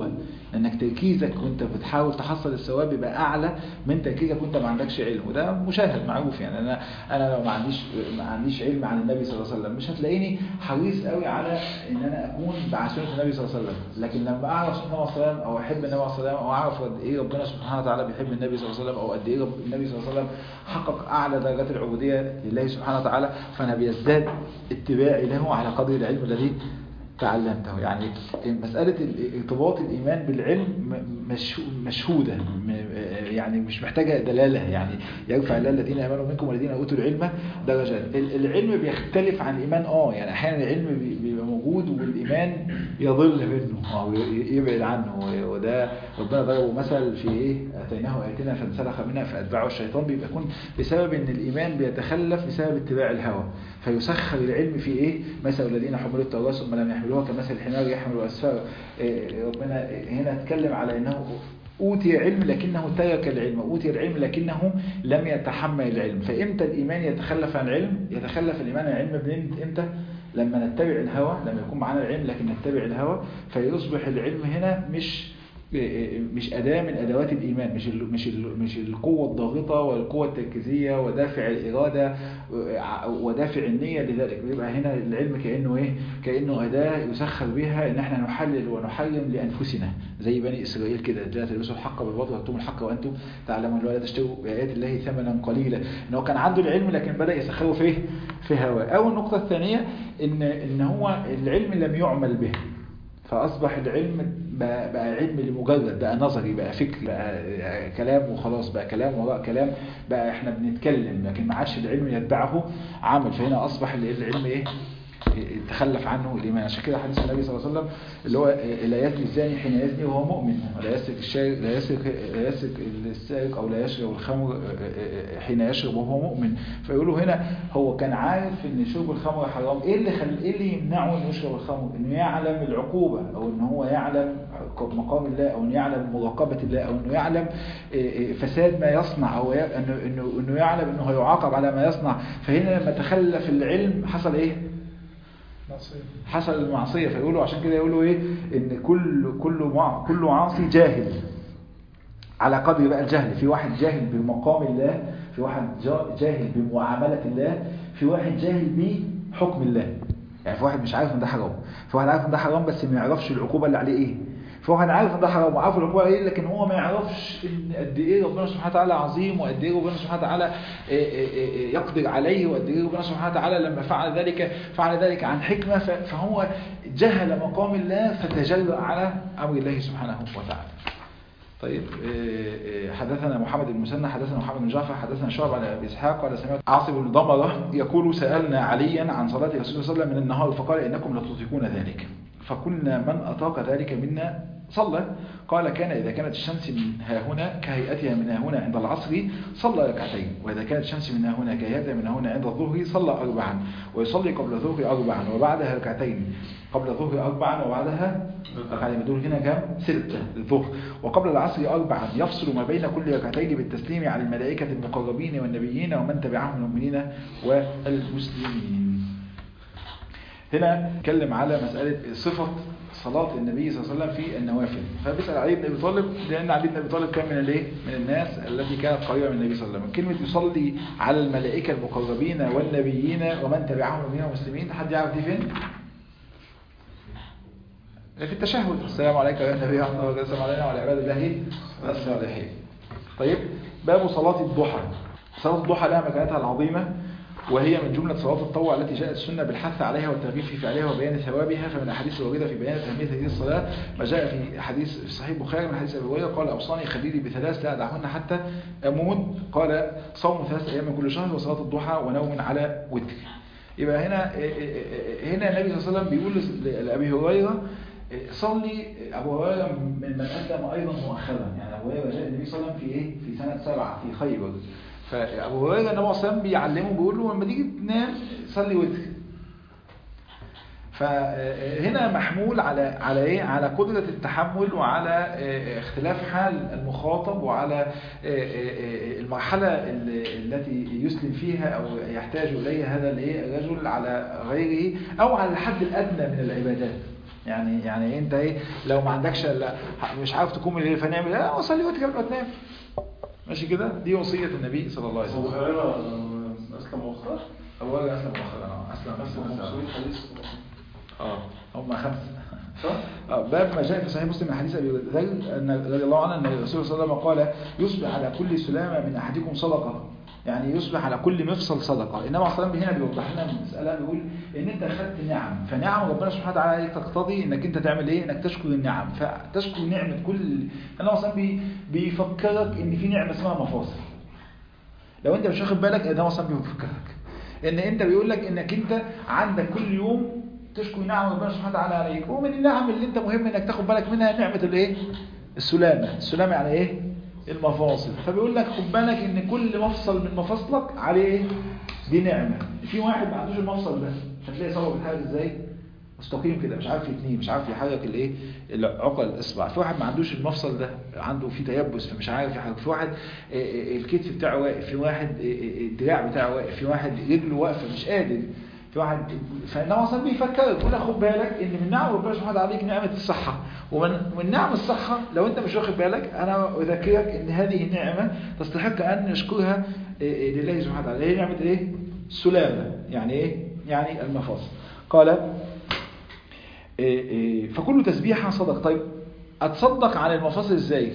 S1: لانك تركيزك وانت بتحاول تحصل الثواب يبقى اعلى من تركيزك وانت ما عندكش علم وده مشاهد معروف يعني انا انا لو ما عنديش ما عنديش علم عن النبي صلى الله عليه وسلم مش هتلاقيني حريص قوي على ان انا اكون مع سنه النبي صلى الله عليه وسلم لكن لما اعرف سنه النبي صلى الله عليه وسلم او احب النبي صلى الله عليه وسلم او اعرف قد ايه ربنا سبحانه وتعالى بيحب النبي صلى الله عليه وسلم او قد ايه رب- النبي صلى الله عليه وسلم حقق اعلى درجات العبوديه لله سبحانه وتعالى فانا بيزداد اتباعي له على قدر العلم الذي تعلمته يعني مسألة ال- ارتباط الإيمان بالعلم م- مشهو- مشهودة م- يعني مش محتاجة دلالة يعني يرفع الله الذين آمنوا منكم والذين أوتوا العلم درجات ال- العلم بيختلف عن الإيمان آه يعني أحيانا العلم بي- بيبقى موجود والإيمان يضل منه أو ي- يبعد عنه وده ربنا ضربه مثل في إيه آتيناه آياتنا فانسلخ منها فأتبعه الشيطان بيبقى يكون بسبب إن الإيمان بيتخلف بسبب اتباع الهوى فيسخر العلم في إيه مثل الذين حملوا التوراة ثم لم يحملوها كمثل الحمار يحمل أسفار إيه، ربنا هنا اتكلم على أنه أوتي علم لكنه ترك العلم أوتي العلم لكنه لم يتحمل العلم فإمتى الإيمان يتخلف عن العلم يتخلف الإيمان عن العلم بنت إمتى لما نتبع الهوى لما يكون معنا العلم لكن نتبع الهوى فيصبح العلم هنا مش مش أداة من أدوات الإيمان مش ال مش ال مش القوة الضاغطة والقوة التركيزية ودافع الإرادة ودافع النية لذلك بيبقى هنا العلم كأنه إيه كأنه أداة يسخر بها إن إحنا نحلل ونحرم لأنفسنا زي بني إسرائيل كده لا تلبسوا الحق بالباطل وتكتموا الحق وأنتم تعلمون لا تشتروا بآيات الله ثمنا قليلا إن هو كان عنده العلم لكن بدأ يسخره فيه في هواه أو النقطة الثانية إن إن هو العلم لم يعمل به فأصبح العلم بقى, بقى علم لمجرد بقى نظري بقى فكر بقى كلام وخلاص بقى كلام وراء كلام بقى احنا بنتكلم لكن ما عادش العلم يتبعه عمل فهنا أصبح العلم ايه تخلف عنه الإيمان عشان كده حديث النبي صلى الله عليه وسلم اللي هو لا يزني الزاني حين يزني وهو مؤمن ولا يسرق الشارق لا يسرق لا يسرق السارق أو لا يشرب الخمر حين يشرب وهو مؤمن فيقولوا هنا هو كان عارف ان شرب الخمر حرام ايه اللي خل... ايه اللي يمنعه انه يشرب الخمر انه يعلم العقوبة او ان هو يعلم مقام الله او انه يعلم مراقبة الله او انه يعلم فساد ما يصنع او انه انه انه يعلم انه هيعاقب على ما يصنع فهنا لما تخلف العلم حصل ايه حصل المعصية فيقولوا عشان كده يقولوا ايه ان كل كل مع كل عاصي جاهل على قدر بقى الجهل في واحد جاهل بمقام الله في واحد جاهل بمعاملة الله في واحد جاهل بحكم الله يعني في واحد مش عارف ان ده حرام في واحد عارف ان ده حرام بس ما يعرفش العقوبة اللي عليه ايه في واحد عارف ان ده حرام وعارف العقوبة ايه لكن هو ما يعرفش ان قد ايه ربنا سبحانه وتعالى عظيم وقد ايه ربنا سبحانه وتعالى يقدر عليه وقد ايه ربنا سبحانه وتعالى لما فعل ذلك فعل ذلك عن حكمة فهو جهل مقام الله فتجرأ على امر الله سبحانه وتعالى طيب حدثنا محمد بن مسنى حدثنا محمد بن جعفر حدثنا شعب على ابي اسحاق قال سمعت عاصم بن ضمره يقول سالنا عليا عن صلاه رسول الله صلى الله عليه وسلم من النهار فقال انكم لتطيقون ذلك فكنا من اطاق ذلك منا صلى قال كان إذا كانت الشمس من ها هنا كهيئتها من ها هنا عند العصر صلى ركعتين وإذا كانت الشمس من ها هنا كهيئتها من ها هنا عند الظهر صلى أربعا ويصلي قبل الظهر أربعا وبعدها ركعتين قبل الظهر أربعا وبعدها ركعتين دول هنا كام ستة الظهر وقبل العصر أربعا يفصل ما بين كل ركعتين بالتسليم على الملائكة المقربين والنبيين ومن تبعهم المؤمنين والمسلمين هنا نتكلم على مسألة صفة صلاة النبي صلى الله عليه وسلم في النوافل فبيسأل علي بن أبي طالب لأن علي بن أبي طالب كان من الايه من الناس التي كانت قريبة من النبي صلى الله عليه وسلم كلمة يصلي على الملائكة المقربين والنبيين ومن تبعهم المؤمنين والمسلمين حد يعرف دي فين؟ في التشهد السلام عليك يا النبي ورحمة الله وبركاته علينا وعلى عباد الله الصالحين طيب باب صلاة الضحى صلاة الضحى لها مكانتها العظيمة وهي من جملة صلاة الطوع التي جاءت السنة بالحث عليها والترغيب في فعلها وبيان ثوابها فمن الأحاديث الواردة في بيان أهمية هذه الصلاة ما جاء في حديث في صحيح البخاري من حديث أبي هريرة قال أوصاني خليلي بثلاث لا أدعهن حتى أموت قال صوم ثلاث أيام من كل شهر وصلاة الضحى ونوم على وتر يبقى هنا هنا النبي صلى الله عليه وسلم بيقول لأبي هريرة صلي أبو هريرة من من أسلم أيضا مؤخرا يعني أبو هريرة جاء النبي صلى الله عليه وسلم في إيه في سنة سبعة في خيبر فأبو هريرة النبي صلى الله بيعلمه بيقول له لما تيجي تنام صلي وتر فهنا محمول على على ايه على قدرة التحمل وعلى اختلاف حال المخاطب وعلى المرحلة التي يسلم فيها او يحتاج اليها هذا الايه الرجل على غيره او على الحد الادنى من العبادات يعني يعني انت ايه لو ما عندكش لا مش عارف تقوم الليل فنعمل لا وصلي وتر قبل ما تنام ماشي كده دي وصيه النبي صلى الله عليه
S3: أبو
S1: وسلم
S3: هريرة أسلم مؤخرا
S1: ابو هريره اسلم مؤخرا اه اسلم
S3: بس
S1: اسلم
S3: 500 حديث
S1: اه هم خمسه
S3: صح؟
S1: آه، باب ما جاء في صحيح مسلم من حديث ابي ذر ان رضي الله عنه ان الرسول صلى الله عليه وسلم قال يصبح على كل سلامه من احدكم صدقه يعني يصبح على كل مفصل صدقه انما صلى الله عليه وسلم هنا بيوضح لنا المساله بيقول ان انت اخذت نعم فنعم ربنا سبحانه وتعالى عليك تقتضي انك انت تعمل ايه انك تشكر النعم فتشكر نعمه كل انا اصلا بي بيفكرك ان في نعمه اسمها مفاصل لو انت مش واخد بالك ده اصلا بيفكرك ان انت بيقول لك انك انت عندك كل يوم تشكر نعم ربنا سبحانه وتعالى عليك ومن النعم اللي انت مهم انك تاخد بالك منها نعمه الايه السلامه السلامه يعني ايه المفاصل فبيقول لك خد بالك ان كل مفصل من مفاصلك عليه ايه دي نعمه في واحد ما عندوش المفصل ده هتلاقي صوره بيتحرك ازاي مستقيم كده مش عارف يتنيه مش عارف يحرك الايه العقل الاصبع في واحد ما عندوش المفصل ده عنده فيه تيبس فمش عارف يحرك في واحد آه، آه، الكتف بتاعه واقف في واحد آه، آه، الدراع بتاعه واقف في واحد رجله واقفه مش قادر في واحد فانه اصلا بيفكر يقول لك خد بالك ان من نعم ربنا سبحانه وتعالى عليك نعمه الصحه ومن من نعم الصحه لو انت مش واخد بالك انا اذكرك ان هذه النعمه تستحق ان نشكرها آه، آه، لله سبحانه وتعالى هي نعمه ايه؟ السلامه يعني ايه؟ يعني المفاصل قال إيه إيه فكل تسبيحة صدق طيب أتصدق عن المفاصل إزاي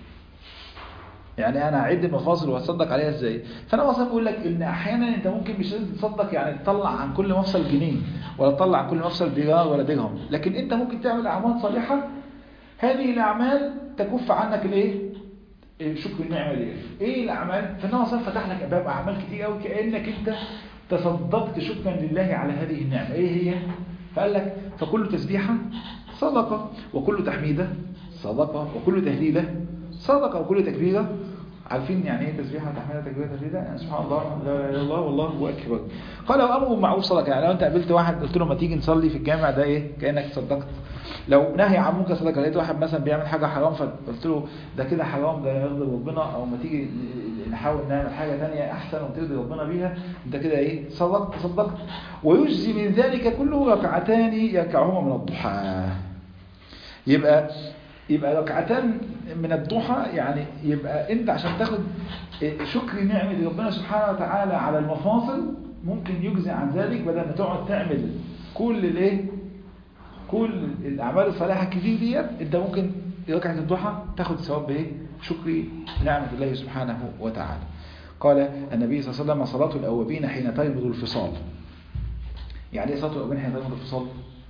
S1: يعني أنا أعد المفاصل وأتصدق عليها إزاي فأنا مثلا بقول لك إن أحيانا أنت ممكن مش لازم تصدق يعني تطلع عن كل مفصل جنيه ولا تطلع عن كل مفصل دينار ولا درهم لكن أنت ممكن تعمل أعمال صالحة هذه الأعمال تكف عنك الإيه إيه، شكر النعمة دي ايه الاعمال فانه اصلا فتح لك ابواب اعمال كتير قوي كانك انت تصدقت شكرا لله على هذه النعمه ايه هي فقال لك فكل تسبيحه صدقه وكل تحميده صدقه وكل تهليله صدقه وكل تكبيره عارفين يعني ايه تسبيحه وتحميده تكبيره تهليله يعني سبحان الله لا اله الا الله والله اكبر قال وامر بالمعروف صدقه يعني لو انت قابلت واحد قلت له ما تيجي نصلي في الجامع ده ايه كانك تصدقت لو نهي عن منكر صدقه لقيت واحد مثلا بيعمل حاجه حرام فقلت له ده كده حرام ده يغضب ربنا او ما تيجي نحاول نعمل حاجه ثانيه احسن وترضي ربنا بيها انت كده ايه صدقت تصدقت ويجزي من ذلك كله ركعتان يركعهما من الضحى يبقى يبقى ركعتان من الضحى يعني يبقى انت عشان تاخد شكر نعمه ربنا سبحانه وتعالى على المفاصل ممكن يجزي عن ذلك بدل ما تقعد تعمل كل الايه كل الاعمال الصالحه الكتير ديت انت ممكن ركعه الضحى تاخد ثواب بايه شكر نعمه الله سبحانه وتعالى قال النبي صلى الله عليه وسلم صلاه الاوابين حين ترمض الفصال يعني ايه صلاه الاوابين حين ترمض الفصال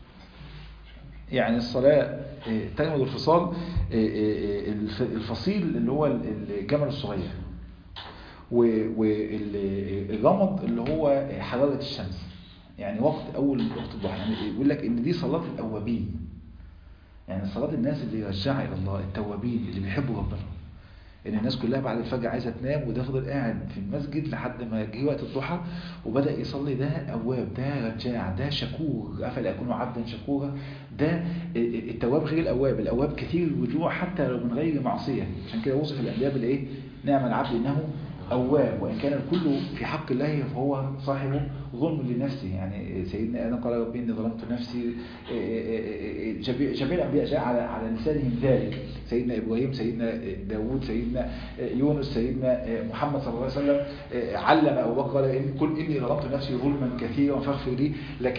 S1: يعني الصلاة إيه، ترمض الفصال إيه، إيه، الف- الفصيل اللي هو الجمل الصغير والرمض اللي هو حرارة الشمس يعني وقت أول وقت الضحى يعني يقول لك إن دي صلاة الأوابين يعني صلاة الناس اللي يرجع إلى الله التوابين اللي بيحبوا ربنا ان الناس كلها بعد الفجر عايزه تنام وده فضل قاعد في المسجد لحد ما جه وقت الضحى وبدا يصلي ده اواب ده رجاع ده شكور افلا يكون عبدا شكورا ده التواب غير الاواب الاواب كثير الرجوع حتى لو من غير معصيه عشان كده وصف الانبياء بالايه نعم العبد انه أواب وإن كان الكل في حق الله فهو صاحب ظلم لنفسه يعني سيدنا آدم قال ربي إني ظلمت نفسي جميع جميع الأنبياء جاء على على لسانهم ذلك سيدنا إبراهيم سيدنا داوود سيدنا يونس سيدنا محمد صلى الله عليه وسلم علم أبو بكر قال إن كل إني ظلمت نفسي ظلما كثيرا فاغفر لي لكن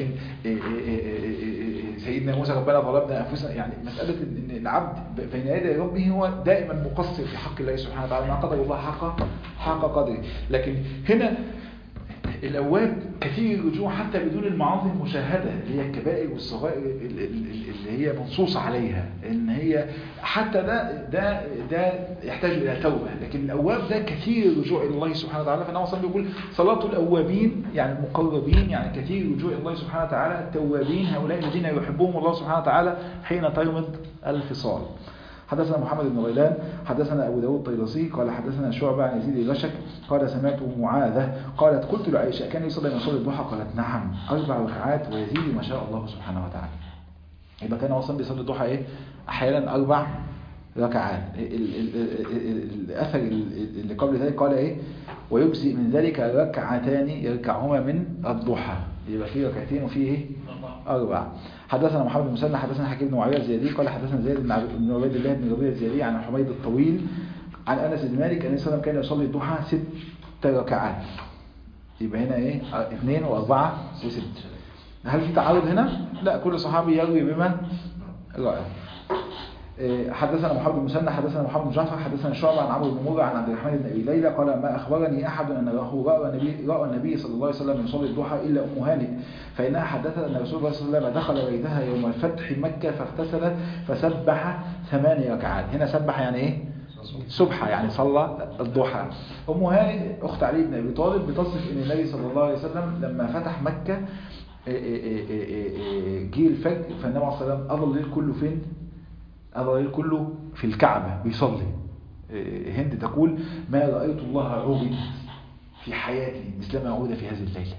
S1: سيدنا موسى ربنا ظلمنا أنفسنا يعني مسألة إن العبد بين يدي ربه هو دائما مقصر في حق الله سبحانه وتعالى ما قدر الله حق حق قدره لكن هنا الأواب كثير الرجوع حتى بدون المعاصي المشاهدة اللي هي الكبائر والصغائر اللي هي منصوص عليها ان هي حتى ده ده ده يحتاج إلى توبة لكن الأواب ده كثير الرجوع إلى الله سبحانه وتعالى فأنا وصل بيقول صلاة الأوابين يعني المقربين يعني كثير الرجوع إلى الله سبحانه وتعالى التوابين هؤلاء الذين يحبهم الله سبحانه وتعالى حين ترمض الفصال حدثنا محمد بن غيلان حدثنا أبو داود الطيلسي قال حدثنا شعبة عن يزيد الغشك قال سمعت معاذة قالت قلت لعائشة كان يصلي من صلي الضحى قالت نعم أربع ركعات ويزيد ما شاء الله سبحانه وتعالى يبقى كان أصلا بيصلي الضحى إيه أحيانا أربع ركعات الأثر اللي قبل ذلك قال إيه ويجزي من ذلك ركعتان يركعهما من الضحى يبقى فيه ركعتين وفيه إيه أربعة حدثنا محمد بن مسلم حدثنا حكيم بن معاوية الزيادي قال حدثنا زيد بن عب- بن عبيد الله بن ربيع الزيادي عن حميد الطويل عن أنس بن مالك أن النبي صلى الله عليه وسلم كان يصلي الضحى ست ركعات يبقى هنا ايه اه، اثنين واربعة وست هل في تعارض هنا؟ لا كل صحابي يروي بما رأى إيه، حدثنا محمد بن مسنى حدثنا محمد بن جعفر حدثنا شعبة عن عمرو بن مرة عن عبد الرحمن بن ابي ليلى قال ما اخبرني احد ان له راى النبي راى النبي صلى الله عليه وسلم يصلي الضحى الا ام هانئ فانها حدثت ان رسول الله صلى الله عليه وسلم دخل بيتها يوم الفتح مكه فاغتسلت فسبح ثماني ركعات هنا سبح يعني ايه؟ سبحة يعني صلى الضحى أم هانئ أخت علي بن أبي طالب بتصف أن النبي صلى الله عليه وسلم لما فتح مكة إيه إيه إيه إيه إيه جه الفجر فالنبي عليه الصلاة والسلام قضى الليل كله فين؟ قضى الليل كله في الكعبة بيصلي إيه هند تقول ما رأيت الله عبد في حياتي مثل ما عود في هذه الليلة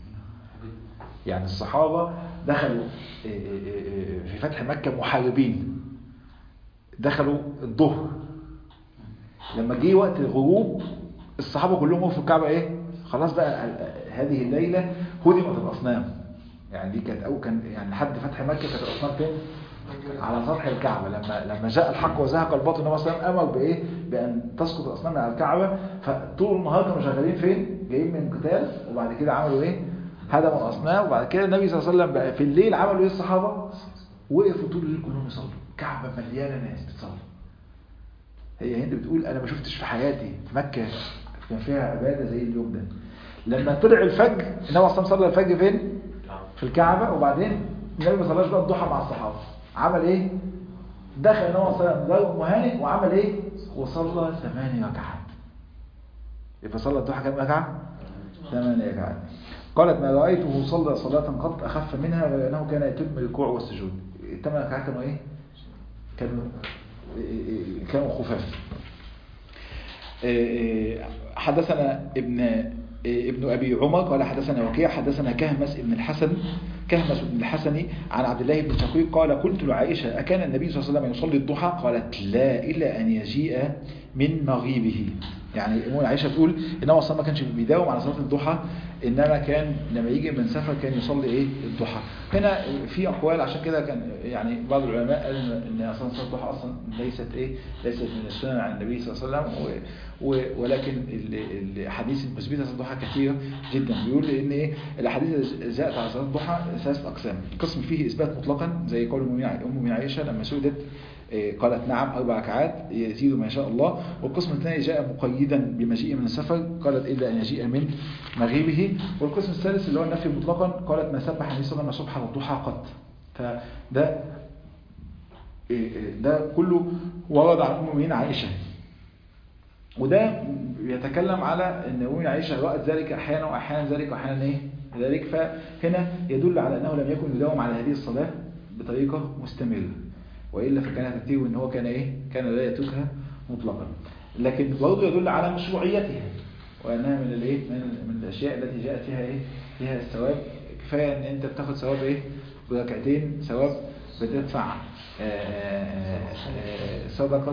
S1: يعني الصحابة دخلوا إيه إيه إيه في فتح مكة محاربين دخلوا الظهر لما جه وقت الغروب الصحابة كلهم وقفوا في الكعبة ايه خلاص بقى ال- هذه الليلة هدمت الأصنام يعني دي كانت أو كان يعني لحد فتح مكة كانت الأصنام فين على سطح الكعبة لما لما جاء الحق وزهق الباطل النبي صلى الله عليه وسلم أمر بإيه بأن تسقط الأصنام من على الكعبة فطول النهار كانوا شغالين فين جايين من قتال وبعد كده عملوا إيه هدموا الأصنام وبعد كده النبي صلى الله عليه وسلم بقى في الليل عملوا إيه الصحابة وقفوا طول الليل كلهم يصلوا كعبة مليانة ناس بتصلي هي هند بتقول انا ما شفتش في حياتي في مكة كان فيها عبادة زي اليوم ده لما طلع الفجر النبي اصلا صلى الفجر فين في الكعبة وبعدين النبي ما صلاش بقى الضحى مع الصحابة عمل ايه دخل النبي صلى الله عليه وسلم دار ام هانئ وعمل ايه وصلى ثمانية ركعات يبقى صلى الضحى كام ركعة ثمانية ركعات قالت ما رأيته صلى صلاة قط أخف منها غير أنه كان يتم الركوع والسجود الثمان ركعات كانوا إيه؟ كانوا كانوا خفاف حدثنا ابن ابن أبي عمر قال حدثنا وكيع حدثنا كهمس ابن الحسن كهمس بن الحسن عن عبد الله بن شقيق قال قلت لعائشة أكان النبي صلى الله عليه وسلم يصلي الضحى قالت لا إلا أن يجيء من مغيبه يعني أم عائشة تقول إنه أصلا ما كانش بيداوم على صلاة الضحى إنما كان لما يجي من سفر كان يصلي إيه الضحى هنا في أقوال عشان كده كان يعني بعض العلماء قال إن أصلا صلاة الضحى أصلا ليست إيه ليست من السنة عن النبي صلى الله عليه وسلم و و ولكن الحديث المثبتة صلاة الضحى كثيرة جدا بيقول إن إيه الأحاديث جاءت على صلاة الضحى ثلاث أقسام قسم فيه إثبات مطلقا زي قول أم من عائشة لما سودت قالت نعم أربع ركعات يزيد ما شاء الله والقسم الثاني جاء مقيدا بمجيء من السفر قالت إلا أن يجيء من مغيبه والقسم الثالث اللي هو النفي مطلقا قالت ما سبح النبي صلى الله عليه وسلم سبحة والضحى قط فده ده كله ورد عن أم المؤمنين عائشة وده يتكلم على ان أم عائشة رأت ذلك أحيانا وأحيانا ذلك وأحيانا إيه ذلك فهنا يدل على أنه لم يكن يداوم على هذه الصلاة بطريقة مستمرة وإلا فكانت تكتير ان هو كان إيه كان لا يتركها مطلقا لكن برضه يدل على مشروعيتها وأنها من الإيه من, من الأشياء التي جاءت فيها إيه فيها الثواب كفاية أن أنت بتاخد ثواب إيه بركعتين ثواب بتدفع صدقة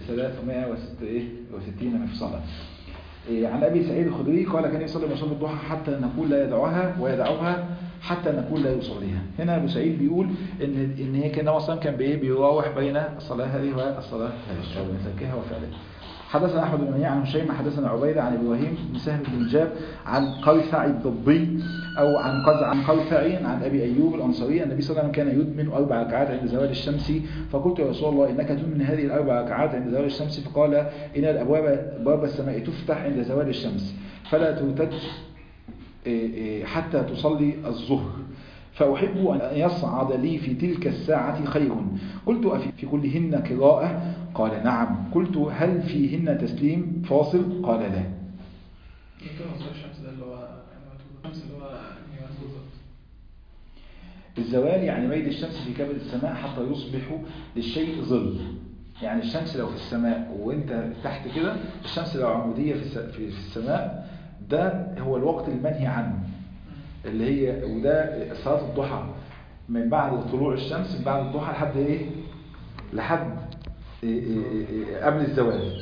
S1: 360 مفصلة عن أبي سعيد الخدري قال كان يصلي مصلي الضحى حتى نقول لا يدعوها ويدعوها حتى نقول لا يصليها هنا أبو سعيد بيقول إن إن هي كان أصلا كان بإيه بيراوح بين الصلاة هذه والصلاة هذه أو بين تركها وفعلها حدثنا أحمد بن منيع عن هشيم حدثنا عبيدة عن إبراهيم بن سهل بن جاب عن قرثع الضبي أو عن قزع عن قرثع عن أبي أيوب الأنصاري النبي صلى الله عليه وسلم كان يدمن أربع ركعات عند زوال الشمس فقلت يا رسول الله إنك تدمن هذه الأربع ركعات عند زوال الشمس فقال إن الأبواب باب السماء تفتح عند زوال الشمس فلا ترتد حتى تصلي الظهر فأحب أن يصعد لي في تلك الساعة خير قلت في كلهن قراءة قال نعم قلت هل فيهن تسليم فاصل قال لا الزوال يعني ميل الشمس في كبد السماء حتى يصبح للشيء ظل يعني الشمس لو في السماء وانت تحت كده الشمس لو عمودية في السماء ده هو الوقت المنهي عنه اللي هي وده صلاة الضحى من بعد طلوع الشمس من بعد الضحى لحد ايه لحد إيه إيه إيه قبل الزوال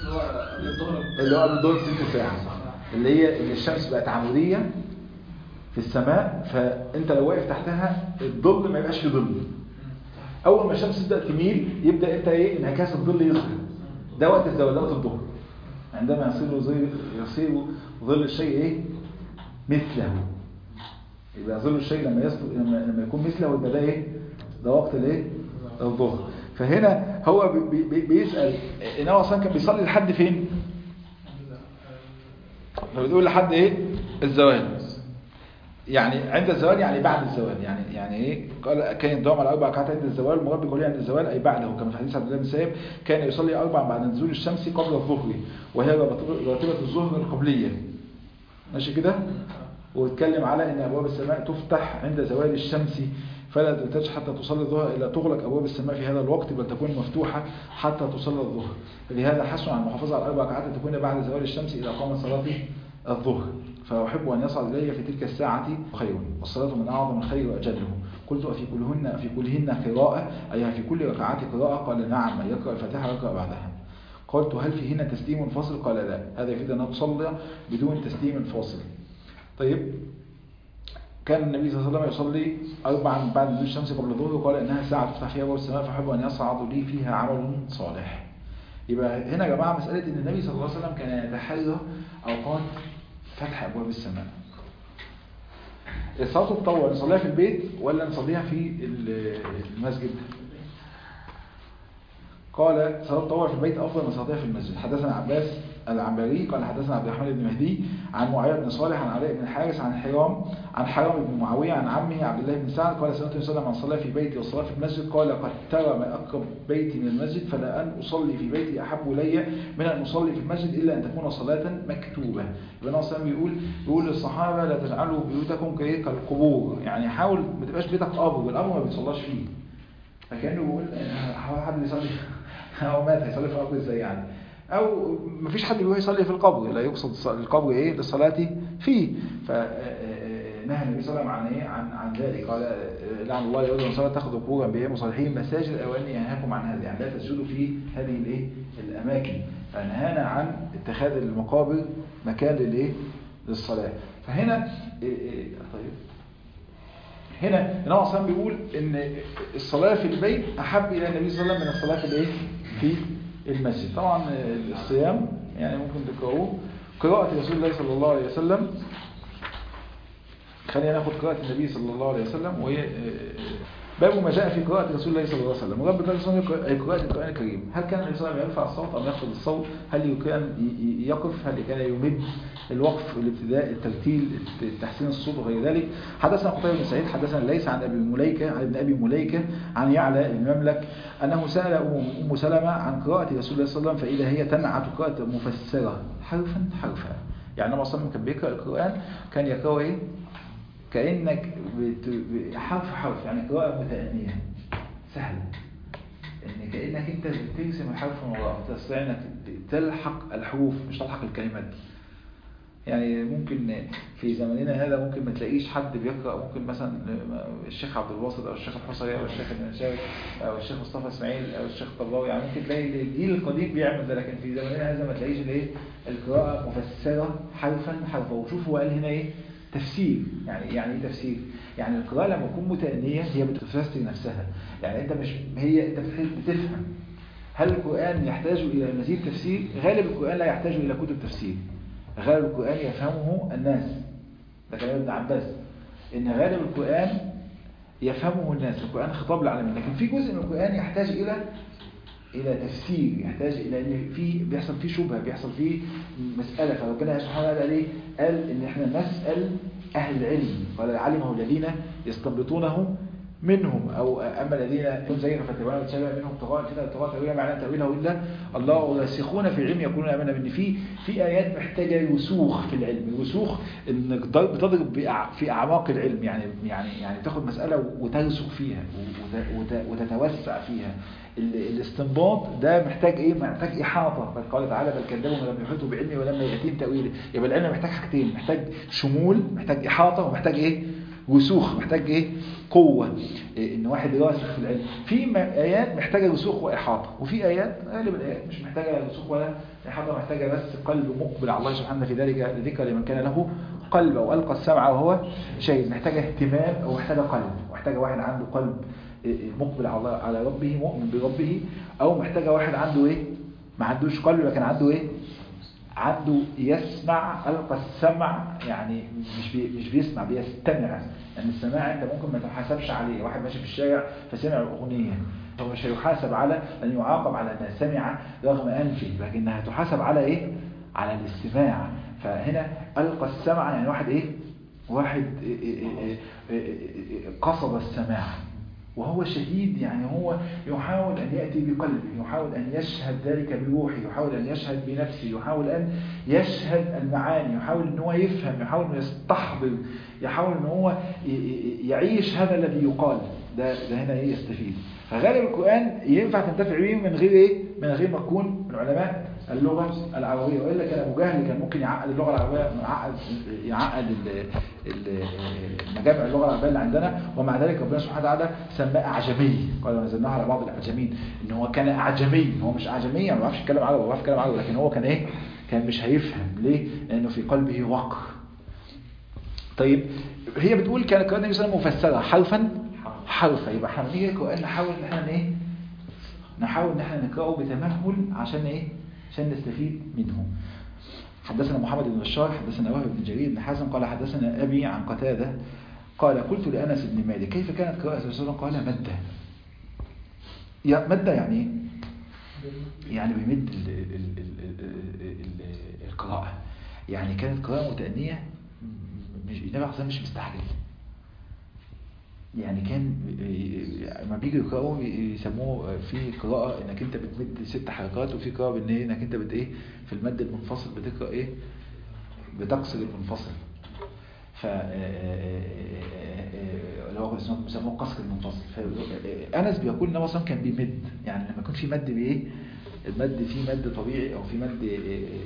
S1: اللي هو قبل الظهر ست ساعة اللي هي اللي الشمس بقت عمودية في السماء فانت لو واقف تحتها الظل ما يبقاش في ظل اول ما الشمس تبدا تميل يبدا انت ايه انعكاس الظل يظهر ده وقت الزوال ده وقت الظهر عندما يصير ظل يصير ظل الشيء ايه مثله يبقى ظل الشيء لما يصل لما, لما يكون مثله يبقى ده ايه ده وقت الايه الظهر فهنا هو بي بي بيسال ان هو اصلا كان بيصلي لحد فين فبتقول لحد ايه الزوال يعني عند الزوال يعني بعد الزوال يعني يعني ايه قال كان يدوم على اربع ركعات عند الزوال المراد بيقول عند الزوال اي بعده كما في حديث عبد الله بن سائب كان يصلي اربع بعد نزول الشمس قبل الظهر وهي راتبه الظهر القبليه ماشي كده واتكلم على ان ابواب السماء تفتح عند زوال الشمس فلا تنتج حتى تصلي الظهر الا تغلق ابواب السماء في هذا الوقت بل تكون مفتوحه حتى تصلي الظهر فلهذا حسن عن المحافظه على اربع ركعات تكون بعد زوال الشمس اذا قامت صلاه الظهر فأحب أن يصعد إلي في تلك الساعة خير والصلاة من أعظم الخير وأجله قلت أفي كلهن أفي كلهن قراءة أي في كل ركعات قراءة قال نعم من يقرأ الفاتحة ويقرأ بعدها قلت هل فيهن تسليم فاصل قال لا هذا يفيد أن أصلي بدون تسليم فاصل طيب كان النبي صلى الله عليه وسلم يصلي أربعا بعد نزول الشمس قبل الظهر وقال إنها ساعة تفتح فيها أبواب السماء فأحب أن يصعد لي فيها عمل صالح يبقى هنا يا جماعة مسألة إن النبي صلى الله عليه وسلم كان يتحرى أوقات فتح أبواب السماء الصلاة التطوع نصليها في البيت ولا نصليها في المسجد قال صلاة التطوع في البيت أفضل من صلاتها في المسجد حدثنا عباس العنبري قال حدثنا عبد الرحمن بن مهدي عن معاوية بن صالح عن علاء بن الحارث عن حرام عن حرام بن معاوية عن عمه عبد الله بن سعد قال سنة وسلم عن صلاة في بيتي والصلاة في المسجد قال قد ترى ما أقرب بيتي من المسجد فلا أن أصلي في بيتي أحب إلي من أن أصلي في المسجد إلا أن تكون صلاة مكتوبة ابن عاصم بيقول بيقول للصحابة لا تجعلوا بيوتكم كالقبور يعني حاول ما تبقاش بيتك قبر والقبر ما بيصلاش فيه فكانه بيقول حاول حد يصلي هو مات هيصلي في القبر ازاي يعني او مفيش حد بيروح يصلي في القبر لا يقصد القبر ايه للصلاه فيه فنهى النبي صلى الله عليه وسلم عن ايه عن عن ذلك قال لعن الله يرضى صلاه تاخذ قبورا بهم وصالحين مساجد او اني انهاكم عن هذا يعني لا تسجدوا في هذه الايه الاماكن فنهانا عن اتخاذ المقابر مكان للايه للصلاه فهنا إيه طيب هنا النبي صلى الله بيقول ان الصلاه في البيت احب الى النبي صلى الله عليه وسلم من الصلاه في الايه في المسجد طبعا الصيام يعني ممكن تقرأوه قراءة رسول الله صلى الله عليه وسلم خلينا ناخد قراءة النبي صلى الله عليه وسلم وهي باب ما جاء في قراءة رسول الله صلى الله عليه وسلم ورب الله صلى الله عليه وسلم قراءة القرآن الكريم هل كان النبي صلى الله عليه وسلم يرفع الصوت أم يخفض الصوت هل كان يقف هل كان يمد الوقف الابتداء الترتيل تحسين الصوت وغير ذلك حدثنا قتيبة بن سعيد حدثنا ليس عن ابي مليكة عن ابن ابي مليكة عن يعلى المملك انه سال ام سلمة عن قراءة رسول الله صلى الله عليه وسلم فاذا هي تنعت قراءة مفسرة حرفا حرفا يعني النبي صلى الله عليه وسلم كان بيقرا القرآن كان يقرأ ايه كأنك بت... حرف حرف يعني قراءة متأنية سهلة ان كأنك انت بترسم الحرف من وراء تستطيع انك تلحق الحروف مش تلحق الكلمات يعني ممكن في زماننا هذا ممكن ما تلاقيش حد بيقرأ ممكن مثلا الشيخ عبد الباسط او الشيخ الحصري او الشيخ المنشاوي او الشيخ مصطفى اسماعيل او الشيخ طباوي يعني ممكن تلاقي الجيل القديم بيعمل ده لكن في زماننا هذا ما تلاقيش الايه القراءة مفسرة حرفا حرفا وشوفوا قال هنا ايه تفسير يعني يعني ايه تفسير يعني القراءة لما تكون متأنية هي بتفسر نفسها يعني انت مش هي انت بتفهم هل القرآن يحتاج إلى مزيد تفسير غالب القرآن لا يحتاج إلى كتب تفسير غالب القرآن يفهمه الناس ده كلام ابن عباس ان غالب القرآن يفهمه الناس القرآن خطاب للعالمين لكن في جزء من القرآن يحتاج إلى إلى تفسير يحتاج إلى إن في بيحصل فيه شبهة بيحصل فيه مسألة فربنا سبحانه وتعالى قال إيه؟ قال إن إحنا نسأل أهل العلم قال علمه الذين يستنبطونه منهم أو أما الذين هم زينا فتبعنا وتشابه منهم ابتغاء الفتنة ابتغاء تأويله معناه تأويله إلا الله راسخون في العلم يقولون آمنا بأن في في آيات محتاجة رسوخ في العلم رسوخ إنك بتضرب في أعماق العلم يعني يعني يعني تاخد مسألة وترسخ فيها وتتوسع فيها الاستنباط ده محتاج ايه محتاج احاطه بل قال تعالى بل كذبوا ولم يحيطوا بعلمه ولما ياتيهم تاويله يبقى العلم محتاج حاجتين محتاج شمول محتاج احاطه ومحتاج ايه رسوخ محتاج ايه قوه إيه ان واحد راسخ في العلم في ايات محتاجه رسوخ واحاطه وفي ايات غالب الايات مش محتاجه رسوخ ولا احاطه محتاجه بس قلب مقبل على الله سبحانه في ذلك ذكر لمن كان له قلب أو ألقى السمع وهو شيء محتاجة اهتمام أو محتاجة قلب محتاجة واحد عنده قلب مقبل على على ربه مؤمن بربه أو محتاجة واحد عنده إيه ما عندوش قلب لكن عنده إيه عنده يسمع ألقى السمع يعني مش بي مش بيسمع بيستمع لأن يعني السماع أنت ممكن ما تحاسبش عليه واحد ماشي في الشارع فسمع أغنية هو مش هيحاسب على أن يعاقب على ما سمع رغم أنفه لكنها تحاسب على إيه على الاستماع فهنا ألقى السمع يعني واحد إيه واحد قصد السماع وهو شهيد يعني هو يحاول أن يأتي بقلبه يحاول أن يشهد ذلك بروحه يحاول أن يشهد بنفسه يحاول أن يشهد المعاني يحاول أن هو يفهم يحاول أن يستحضر يحاول أن هو يعيش هذا الذي يقال ده, ده هنا إيه يستفيد فغالب القرآن ينفع تنتفع به من غير إيه من غير ما تكون من علماء اللغة العربية وإلا كان أبو جهل كان ممكن يعقد اللغة العربية يعقد يعقد مجامع اللغة العربية اللي عندنا ومع ذلك ربنا سبحانه وتعالى سماه أعجمي قال ونزلناه على بعض الأعجمين إن هو كان أعجمي هو مش أعجمي يعني ما بيعرفش يتكلم عربي ما بيعرفش يتكلم عربي لكن هو كان إيه كان مش هيفهم ليه لأنه في قلبه وقر طيب هي بتقول كان القرآن النبي صلى الله عليه وسلم مفسرة حرفا حرفا يبقى احنا بنيجي القرآن نحاول ان احنا ايه نحاول ان احنا نقرأه بتمهل عشان ايه عشان نستفيد منه حدثنا محمد بن بشار حدثنا وهب بن جرير بن حازم قال حدثنا أبي عن قتادة قال قلت لأنس بن مالك كيف كانت قراءة الرسول صلى الله عليه وسلم قال مدة يا مدة يعني ايه؟ يعني بيمد ال ال ال ال ال القراءة يعني كانت قراءة متأنية مش النبي عليه الصلاة مش مستعجل يعني كان لما بيجي يقرأوا يسموه في قراءة انك انت بتمد ست حركات وفي قراءة بان انك انت بت ايه في المد المنفصل بتقرأ ايه بتقصر المنفصل ف اللي هو بيسموه قصر المنفصل فأنس بيقول ان هو اصلا كان بيمد يعني لما يكون في مد بايه المد فيه مد طبيعي او في مد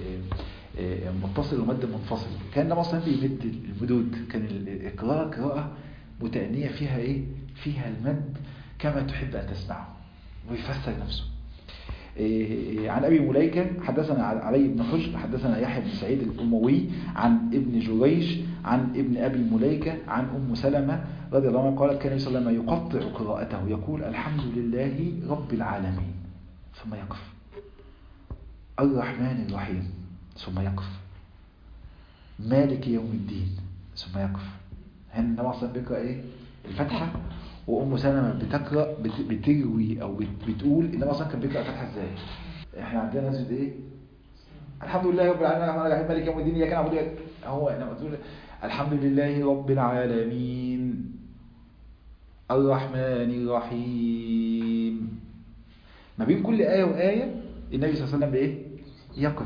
S1: متصل ومد منفصل كان النبي اصلا بيمد المدود كان القراءة قراءة متأنية فيها ايه فيها المد كما تحب ان تسمعه ويفسر نفسه إيه عن أبي مليكة حدثنا علي بن حجر حدثنا يحيى بن سعيد الأموي عن ابن جريش عن ابن أبي مليكة عن أم سلمة رضي الله عنها قالت كان صلى الله عليه وسلم يقطع قراءته يقول الحمد لله رب العالمين ثم يقف الرحمن الرحيم ثم يقف مالك يوم الدين ثم يقف هنا النبي اصلا بيقرا ايه الفاتحه وام سلمة بتقرا بتروي او بتقول النبي اصلا كان بيقرا الفاتحه ازاي احنا عندنا ناس ايه الحمد لله رب العالمين الرحمن الرحيم مالك يوم الدين اياك نعبد هو لما تقول الحمد لله رب العالمين الرحمن الرحيم ما بين كل آية وآية النبي صلى الله عليه وسلم بإيه؟ يقف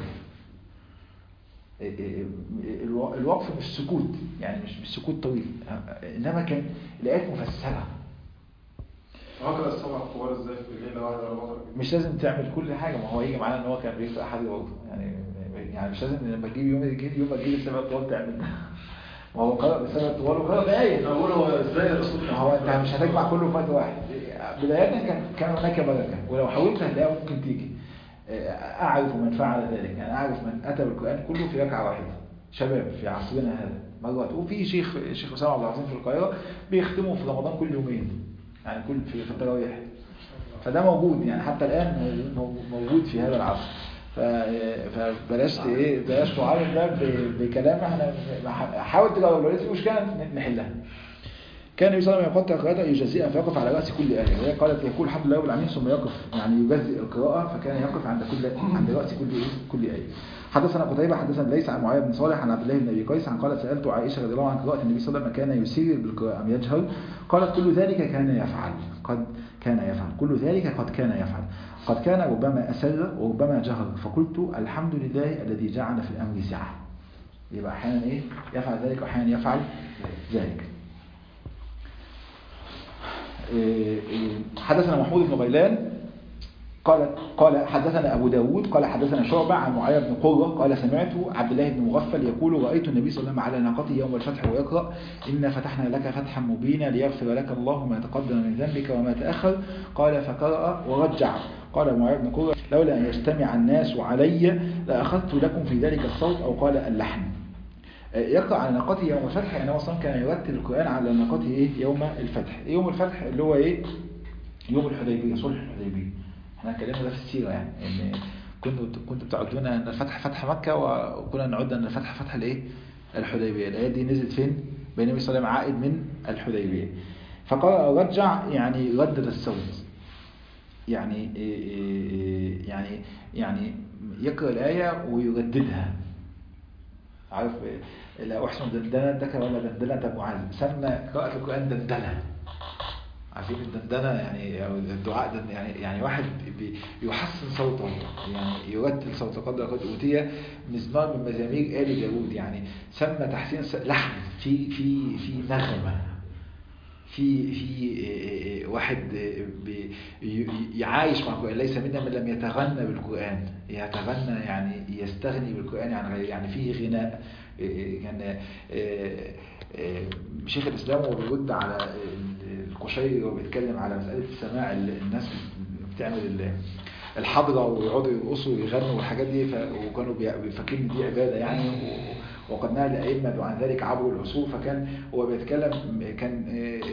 S1: الوقف مش سكوت يعني مش مش سكوت طويل انما كان الايات مفسره
S3: هقرا السبع طوال ازاي في الليله واحده ولا بقرا
S1: مش لازم تعمل كل حاجه ما هو يجي معانا ان هو كان بيقرا حاجه برضه يعني يعني مش لازم لما تجيب يوم تجيب يوم تجيب السبع طوال تعمل ما هو قرأ بالسبع طوال وقرأ بآية
S3: اقول هو ازاي الرسول
S1: ما هو انت مش هتجمع كله في وقت واحد بداية كان كان هناك بركة ولو حاولت هتلاقيها ممكن تيجي أعرف من فعل ذلك يعني أعرف من أتى بالقرآن كله في ركعة واحدة شباب في عصرنا هذا مرات وفي شيخ شيخ أسامة عبد العظيم في القاهرة بيختموا في رمضان كل يومين يعني كل في التراويح فده موجود يعني حتى الآن موجود في هذا العصر فبلاش ايه بلاش تعارض ده بكلام احنا حاول تجاوب لو في مشكله نحلها كان النبي صلى الله عليه وسلم يقطع قراءته يجزئها فيقف على راس كل ايه وهي قالت يقول الحمد لله رب العالمين ثم يقف يعني يجزئ القراءه فكان يقف عند كل عند راس كل ايه كل ايه حدثنا قتيبة حدثنا ليس عن معاوية بن صالح عن عبد الله بن ابي قيس عن قالت سالت عائشه رضي الله عنها عن قراءه النبي صلى الله عليه وسلم كان يسير بالقراءه ام يجهر قالت كل ذلك كان يفعل قد كان يفعل كل ذلك قد كان يفعل قد كان ربما اسر وربما جهر فقلت الحمد لله الذي جعل في الامر سعه يبقى احيانا ايه يفعل ذلك واحيانا يفعل ذلك حدثنا محمود بن غيلان قال قال حدثنا أبو داود قال حدثنا شعبة عن معاوية بن قرة قال سمعت عبد الله بن مغفل يقول رأيت النبي صلى الله عليه وسلم على ناقته يوم الفتح ويقرأ إنا فتحنا لك فتحا مبينا ليغفر لك الله ما تقدم من ذنبك وما تأخر قال فقرأ ورجع قال معاوية بن قرة لولا أن يجتمع الناس علي لأخذت لكم في ذلك الصوت أو قال اللحن يقرأ على ناقته يوم الفتح يعني هو اصلا كان يرتل القرآن على ناقته ايه يوم الفتح يوم الفتح اللي هو ايه يوم الحديبية صلح الحديبية احنا اتكلمنا ده في السيرة يعني ان كنتوا كنتوا بتعدون ان الفتح فتح مكة وكنا نعد ان الفتح فتح الايه الحديبية الآية دي نزلت فين بين النبي صلى الله عليه وسلم عائد من الحديبية فقال رجع يعني ردد الصوت يعني يعني يعني يقرأ الآية ويرددها عارف لا أحسن دندنتك ولا دندنة معاذ سمى قراءة القرآن دندنة عارفين الدندنة يعني أو الدعاء دن يعني يعني واحد يحسن صوته يعني يرتل صوته قدر قد أوتي مزمار من مزامير آل داوود يعني سمى تحسين لحن في في في نغمة في في واحد يعايش مع القرآن ليس منا من لم يتغنى بالقرآن يتغنى يعني يستغني بالقرآن عن غيره يعني فيه غناء يعني شيخ الإسلام وهو بيرد على القشيري وبيتكلم على مسألة السماع الناس بتعمل الحضرة ويقعدوا يرقصوا ويغنوا والحاجات دي وكانوا بيفكرين دي عبادة يعني وقد نال الأئمة عن ذلك عبر العصور فكان هو بيتكلم كان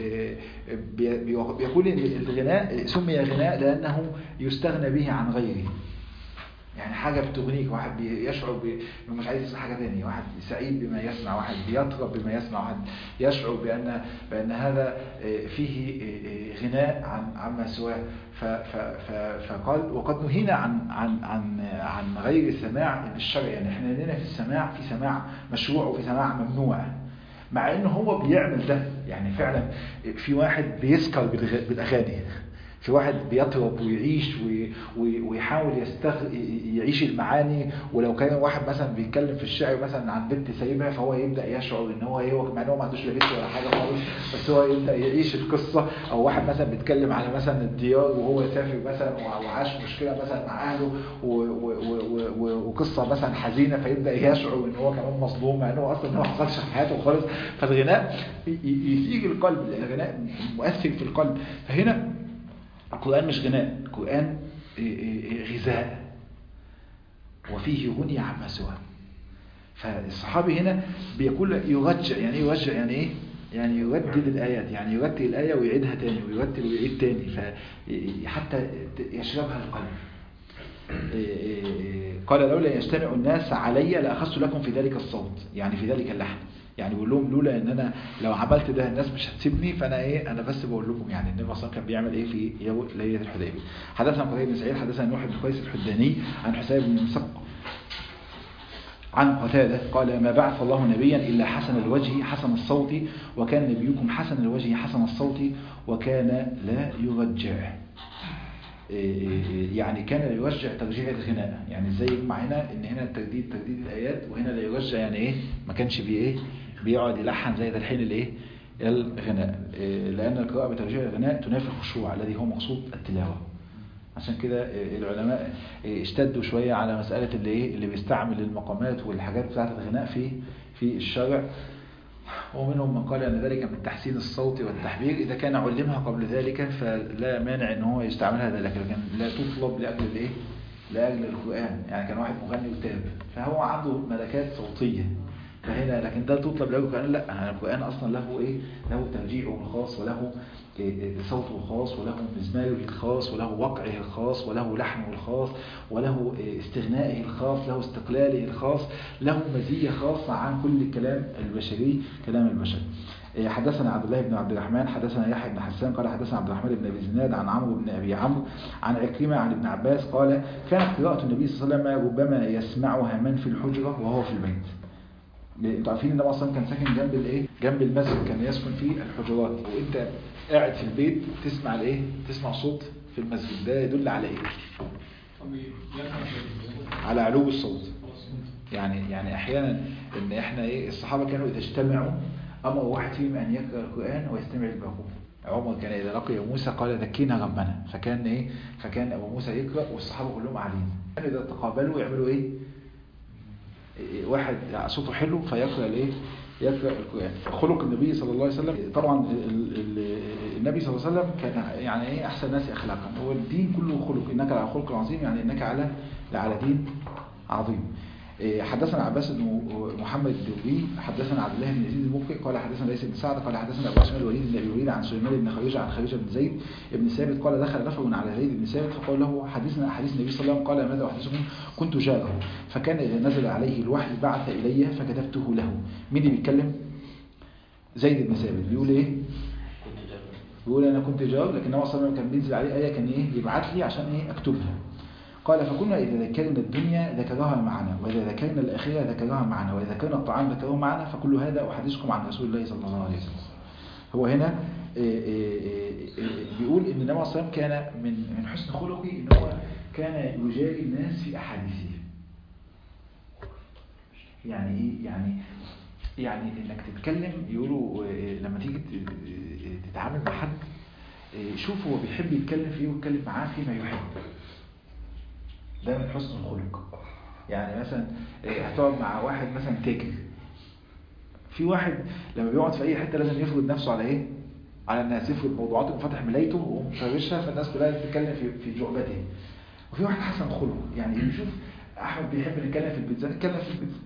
S1: بيقول ان الغناء سمي غناء لأنه يستغنى به عن غيره يعني حاجة بتغنيك واحد يشعر بأنه مش عايز يسمع حاجة تانية واحد سعيد بما يسمع واحد بيطرب بما يسمع واحد يشعر بأن, بأن هذا فيه غناء عن عما سواه فقال وقد نهينا عن عن عن عن غير السماع الشرعي يعني احنا لنا في السماع في سماع مشروع وفي سماع ممنوع مع انه هو بيعمل ده يعني فعلا في واحد بيسكر بالاغاني في واحد بيطرب ويعيش ويحاول يستغ... يعيش المعاني ولو كان واحد مثلا بيتكلم في الشعر مثلا عن بنت سايبها فهو يبدا يشعر ان هو هو مع ان هو ما عندوش لا بنت ولا حاجه خالص بس هو يبدا يعيش القصه او واحد مثلا بيتكلم على مثلا الديار وهو سافر مثلا وعاش مشكله مثلا مع اهله و... و... و... وقصه مثلا حزينه فيبدا يشعر ان هو كمان مظلوم مع انه اصلا ما حصلش في حياته خالص فالغناء يثير القلب الغناء مؤثر في القلب فهنا القرآن مش غناء القرآن غذاء وفيه غني عما سواه فالصحابي هنا بيقول يرجع يعني ايه يرجع يعني ايه يعني يردد الآيات يعني يرتل الآية ويعيدها تاني ويرتل ويعيد تاني حتى يشربها القلب قال لولا يجتمع الناس علي لأخذت لكم في ذلك الصوت يعني في ذلك اللحن يعني بقول لهم لولا ان انا لو عملت ده الناس مش هتسيبني فانا ايه انا بس بقول لكم يعني النبي اصلا كان بيعمل ايه في يوم ليله الحديبيه حدثنا قتيبة بن سعيد حدثنا نوح بن قيس الحداني عن حسين بن مسق عن قتادة قال ما بعث الله نبيا إلا حسن الوجه حسن الصوت وكان نبيكم حسن الوجه حسن الصوت وكان لا يرجع يعني كان لا يرجع ترجيع الغناء يعني ازاي يجمع هنا ان هنا التجديد تجديد الايات وهنا لا يرجع يعني ايه ما كانش بي ايه بيقعد يلحن زي ده الحين الايه الغناء لان القراءه بترجيع الغناء تنافي الخشوع الذي هو مقصود التلاوه عشان كده العلماء اشتدوا شويه على مساله اللي ايه اللي بيستعمل المقامات والحاجات بتاعه الغناء في في الشرع ومنهم من قال أن ذلك من تحسين الصوت والتحبير إذا كان علمها قبل ذلك فلا مانع أن هو يستعملها ذلك لكن لا تطلب لأجل الإيه؟ لأجل القرآن يعني كان واحد مغني وتاب فهو عنده ملكات صوتية فهنا لكن ده تطلب له القرآن لا يعني القرآن أصلا له إيه له ترجيعه الخاص وله صوته الخاص وله مزماره الخاص وله وقعه الخاص وله لحنه الخاص وله استغنائه الخاص له استقلاله الخاص له مزية خاصة عن كل الكلام البشري كلام البشر حدثنا عبد الله بن عبد الرحمن حدثنا يحيى بن حسان قال حدثنا عبد الرحمن بن ابي زناد عن عمرو بن ابي عمرو عن عكرمه عن ابن عباس قال كانت قراءه النبي صلى الله عليه وسلم ربما يسمعها من في الحجره وهو في البيت انتوا عارفين ان اصلا كان ساكن جنب الايه جنب المسجد كان يسكن فيه الحجرات وانت قاعد في البيت تسمع الايه تسمع صوت في المسجد ده يدل على ايه على علو الصوت يعني يعني احيانا ان احنا ايه الصحابه كانوا اذا اجتمعوا امر واحد فيهم ان يقرا القران ويستمع الباقون عمر كان اذا لقي موسى قال ذكينا ربنا فكان ايه فكان ابو موسى يقرا والصحابه كلهم قاعدين اذا تقابلوا يعملوا ايه واحد صوته حلو فيقرأ الايه يقرأ القرآن خلق النبي صلى الله عليه وسلم طبعا النبي صلى الله عليه وسلم كان يعني ايه احسن الناس اخلاقا هو الدين كله خلق انك على خلق عظيم يعني انك على على دين عظيم إيه، حدثنا عباس بن محمد الدوري حدثنا عبد الله بن يزيد المقري قال حدثنا ليس بن سعد قال حدثنا ابو اسماء الوليد بن ابي وليد عن سليمان بن خريجه عن خريجه بن زيد بن ثابت قال دخل نفر على زيد بن ثابت فقال له حدثنا احاديث النبي صلى الله عليه وسلم قال ماذا احدثكم كنت جاره فكان اذا نزل عليه الوحي بعث الي فكتبته له مين اللي بيتكلم زيد بن ثابت بيقول ايه
S4: كنت جاب
S1: بيقول انا كنت جار لكن هو صلى الله عليه وسلم كان بينزل عليه ايه كان ايه يبعت لي عشان ايه اكتبها قال فكنا اذا ذكرنا الدنيا ذكرها معنا واذا ذكرنا الاخره ذكرها معنا واذا ذكرنا الطعام ذكره معنا فكل هذا احدثكم عن رسول الله صلى الله عليه وسلم هو هنا إيه إيه إيه بيقول ان النبي صلى الله عليه وسلم كان من من حسن خلقه ان هو كان يجاري الناس في احاديثه يعني ايه يعني يعني انك تتكلم يقولوا آه، لما تيجي ت- آه، تتعامل مع حد آه، شوف هو بيحب يتكلم فيه ويتكلم معاه فيما يحب ده من حسن الخلق يعني مثلا آه، هتقعد مع واحد مثلا تاجر في واحد لما بيقعد في اي حته لازم يفرض نفسه على ايه على الناس يفرض موضوعاته وفتح ملايته ومشوشها فالناس كلها تتكلم في في جعبته وفي واحد حسن خلق يعني يشوف احمد بيحب يتكلم في البيتزا نتكلم في البيتزا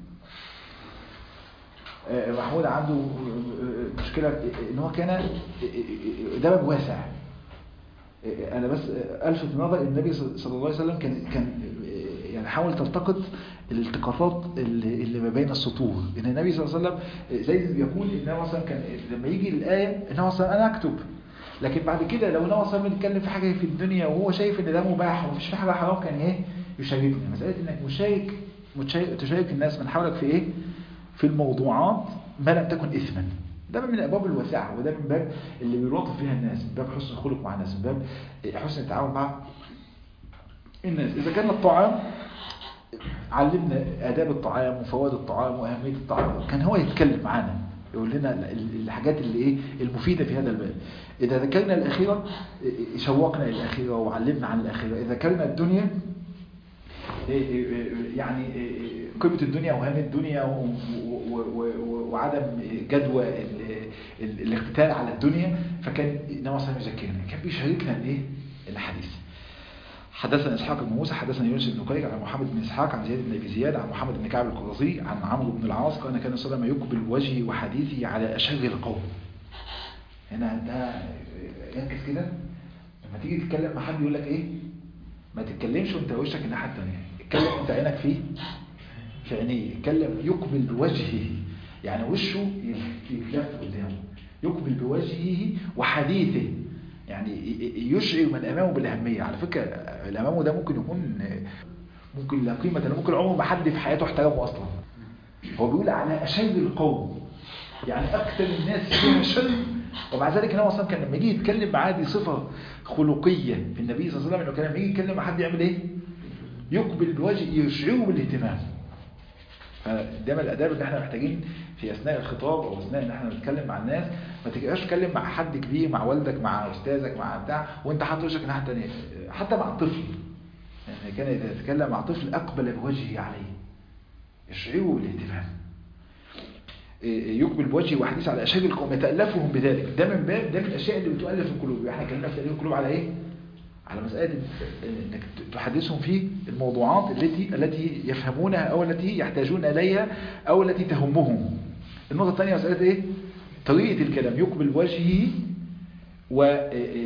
S1: آه، محمود عنده آه، مشكلة ان هو كان آه، آه، دمج واسع آه، انا بس آه، الفت نظر النبي صلى الله عليه وسلم كان كان آه، يعني حاول تلتقط الالتقاطات اللي اللي ما بين السطور ان النبي صلى الله عليه وسلم آه، زي بيقول ان النبي مثلا كان لما يجي الايه النبي صلى انا اكتب لكن بعد كده لو النبي صلى الله عليه وسلم بيتكلم في حاجه في الدنيا وهو شايف ان ده مباح ومفيش في حاجه حرام كان ايه يشاركني مساله انك مشارك متشارك- تشارك الناس من حولك في ايه في الموضوعات ما لم تكن إثما ده من أبواب الوساعة وده من باب اللي بيلطف فيها الناس من باب حسن الخلق مع الناس من باب حسن التعامل مع الناس إذا كان الطعام علمنا آداب الطعام وفوائد الطعام وأهمية الطعام كان هو يتكلم معانا يقول لنا ال- ال- الحاجات اللي ايه المفيدة في هذا الباب إذا ذكرنا الأخيرة شوقنا إلى الأخيرة وعلمنا عن الأخيرة إذا ذكرنا الدنيا يعني قيمة الدنيا وهام الدنيا و- و- و- و- وعدم جدوى ال- ال- الاقتتال على الدنيا فكان النبي صلى الله عليه وسلم يذكرنا كان بيشاركنا الايه الحديث حدثنا اسحاق بن موسى حدثنا يونس بن قيق عن محمد بن اسحاق عن زياد بن ابي زياد عن محمد بن كعب القرظي عن عمرو بن العاص قال كان صلى الله عليه وسلم يقبل وجهه وحديثه على اشر القوم هنا ده يركز كده لما تيجي تتكلم مع حد يقول لك ايه ما تتكلمش وانت وشك الناحيه الثانيه اتكلم انت عينك فيه في عينيه اتكلم يقبل بوجهه يعني وشه يتلف قدامه يقبل بوجهه وحديثه يعني يشعر من امامه بالاهميه على فكره اللي امامه ده ممكن يكون ممكن لا قيمه له ممكن عمره ما حد في حياته احترمه اصلا هو بيقول على اشد القوم يعني اكثر الناس فيها شر ومع ذلك النبي اصلا كان لما يجي يتكلم معاه دي صفه خلقيه في النبي صلى الله عليه وسلم انه كان لما يجي يتكلم مع حد يعمل ايه يقبل بوجه يشعره بالاهتمام فده من الاداب اللي احنا محتاجين في اثناء الخطاب او اثناء ان احنا بنتكلم مع الناس ما تبقاش تتكلم مع حد كبير مع والدك مع استاذك مع بتاع وانت حاطط وشك الناحيه الثانيه حتى مع الطفل يعني كان اذا يتكلم مع طفل اقبل بوجهه عليه يشعره بالاهتمام يقبل بوجهه وحديث على اشد القوم يتالفهم بذلك ده من باب ده من الاشياء اللي بتؤلف القلوب احنا اتكلمنا في تاليف القلوب على ايه على مسألة انك تحدثهم في الموضوعات التي التي يفهمونها او التي يحتاجون اليها او التي تهمهم النقطة الثانية مسألة ايه طريقة الكلام يقبل وجهه و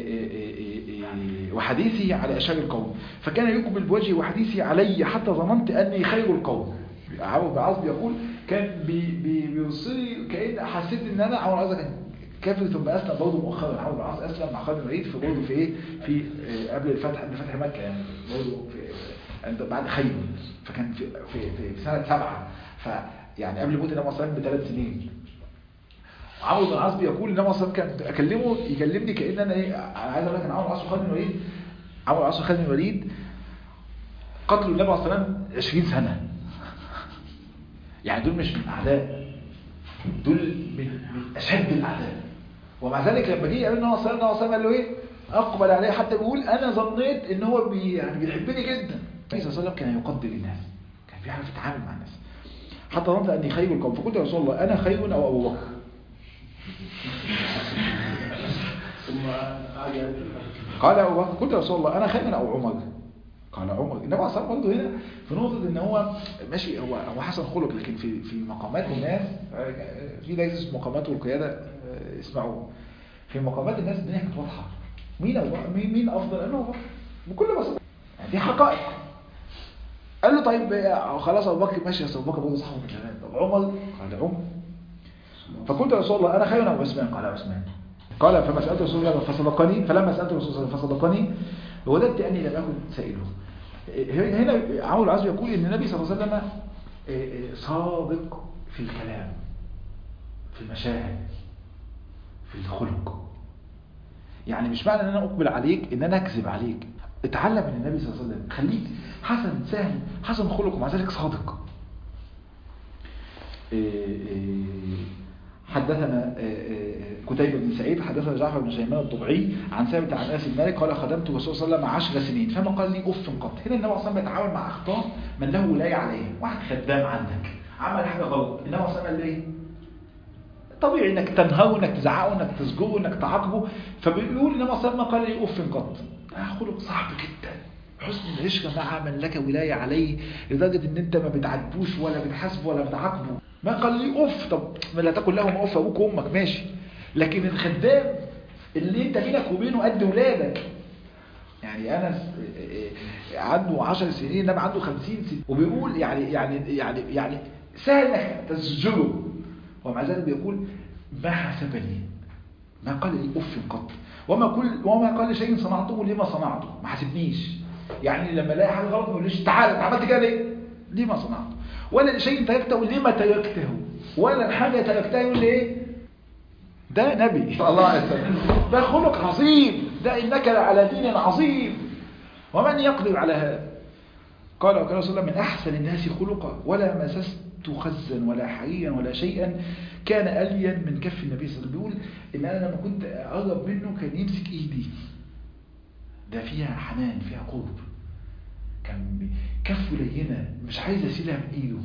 S1: وحديثه على أشار القوم فكان يقبل بوجهه وحديثه علي حتى ظننت أني خير القوم عمرو بن عاص بيقول كان بي بي بيوصلي كأن حسيت ان انا عمرو بن عاص كان كافر ثم اسلم برضه مؤخرا عمرو بن العاص اسلم مع خالد بن الوليد في برضه في ايه في آه، قبل الفتح قبل فتح مكه يعني برضه في عند بعد خيبر فكان في في في, في سنه سبعه فيعني قبل موت النبي صلى الله عليه وسلم بثلاث سنين عمرو بن العاص بيقول النبي صلى الله عليه وسلم كان اكلمه يكلمني كان انا ايه انا عايز اقول لك ان عمرو بن العاص وخالد بن الوليد عمرو بن العاص وخالد بن الوليد قتلوا النبي صلى الله عليه وسلم 20 سنه يعني دول مش من اعداء دول من, من اشد الاعداء ومع ذلك لما جه يقابلنا النبي صلى الله عليه وسلم قال له ايه اقبل عليه حتى بيقول انا ظنيت ان هو بي يعني بيحبني جدا النبي صلى الله عليه وسلم كان يقدر الناس كان في حاجه في التعامل مع الناس حتى ظننت اني خير القوم فقلت يا رسول الله انا خير او ابو بكر
S3: ثم قعد
S1: قال ابو بكر قلت يا رسول الله انا خير او عمر قال عمر النبي اصلا برضه هنا في نقطه ان هو ماشي هو هو حسن خلق لكن في في مقامات الناس آه، في درس اسمه مقامات والقياده آه، اسمعوه في مقامات الناس الدنيا كانت واضحه مين أبو مين مين افضل قال له أبو بكر بكل بساطه يعني دي حقائق قال له طيب آه، خلاص ابو بكر ماشي يا ابو بكر برضه صاحبه من زمان طب عمر قال عمر فقلت يا رسول الله انا خير ابو عثمان قال عثمان قال فما سالت رسول الله فصدقني فلما سالت رسول الله فصدقني ووددت اني لم اكن سائله هنا عمرو العاص يقول ان النبي صلى الله عليه وسلم صادق في الكلام في المشاعر في الخلق يعني مش معنى ان انا اقبل عليك ان انا اكذب عليك اتعلم من النبي صلى الله عليه وسلم خليك حسن سهل حسن خلق ومع ذلك صادق حدثنا كتيبة بن سعيد حدثنا جعفر بن سليمان الطبعي عن ثابت عن انس بن مالك قال خدمت الرسول صلى الله عليه وسلم عشر سنين فما قال لي اف قط هنا النبي صلى الله عليه وسلم بيتعامل مع اخطاء من له ولايه عليه واحد خدام عندك عمل حاجه غلط النبي صلى الله عليه وسلم قال له ايه طبيعي انك تنهره انك تزعقه انك تسجره انك تعاقبه فبيقول النبي صلى الله عليه وسلم قال لي اف قط ده خلق صعب جدا حسن العشرة مع من لك ولاية عليه لدرجة ان انت ما بتعاتبوش ولا بتحاسبه ولا بتعاقبه ما قال لي اف طب ما لا تقل لهم اف ابوك وامك ماشي لكن الخدام اللي انت بينك وبينه قد ولادك يعني انا عنده 10 سنين انما عنده 50 سنة وبيقول يعني يعني يعني يعني سهل انك تسجله ومع ذلك بيقول ما حسبني ما قال لي اف قط وما كل وما قال شيء صنعته لما صنعته ما حسبنيش يعني لما الاقي حاجه غلط ما يقوليش تعالى انت عملت كده ليه ليه ما صنعته ولا شيء تركته لما تركته ولا الحاجه تركتها يقول لي ايه ده نبي صلى الله عليه وسلم ده خلق عظيم ده انك على دين عظيم ومن يقدر على هذا قال وكان رسول الله من احسن الناس خلقا ولا مسست خزا ولا حريا ولا شيئا كان الين من كف النبي صلى الله عليه وسلم بيقول ان انا لما كنت اقرب منه كان يمسك ايدي ده فيها حنان فيها قرب كان كفه لينه مش عايز اسيلها من ايده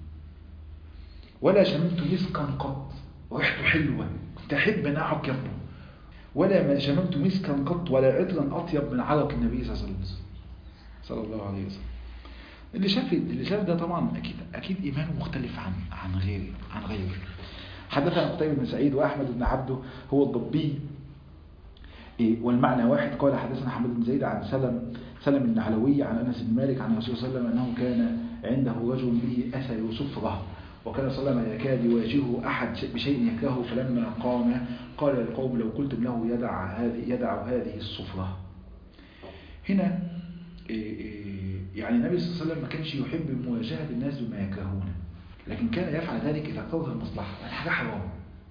S1: ولا شممت مسكا قط وريحته حلوه كنت احب ان اقعد جنبه ولا ما شممت مسكا قط ولا عطرا اطيب من عرق النبي صلى الله عليه وسلم صلى الله عليه وسلم اللي شاف اللي شاف ده طبعا اكيد اكيد ايمانه مختلف عن عن غيره عن غيره حدثنا قتيبة بن سعيد واحمد بن عبده هو الضبي والمعنى واحد قال حدثنا حمد بن زيد عن سلم سلم النعلوي عن انس بن مالك عن الرسول صلى الله عليه وسلم انه كان عنده رجل به اثر صفره وكان صلى الله عليه وسلم يكاد يواجهه احد بشيء يكرهه فلما قام قال للقوم لو قلتم له يدع هذه يدع هذه الصفره هنا يعني النبي صلى الله عليه وسلم ما كانش يحب مواجهه الناس بما يكرهونه لكن كان يفعل ذلك اذا اقتضت المصلحه يعني حاجه حرام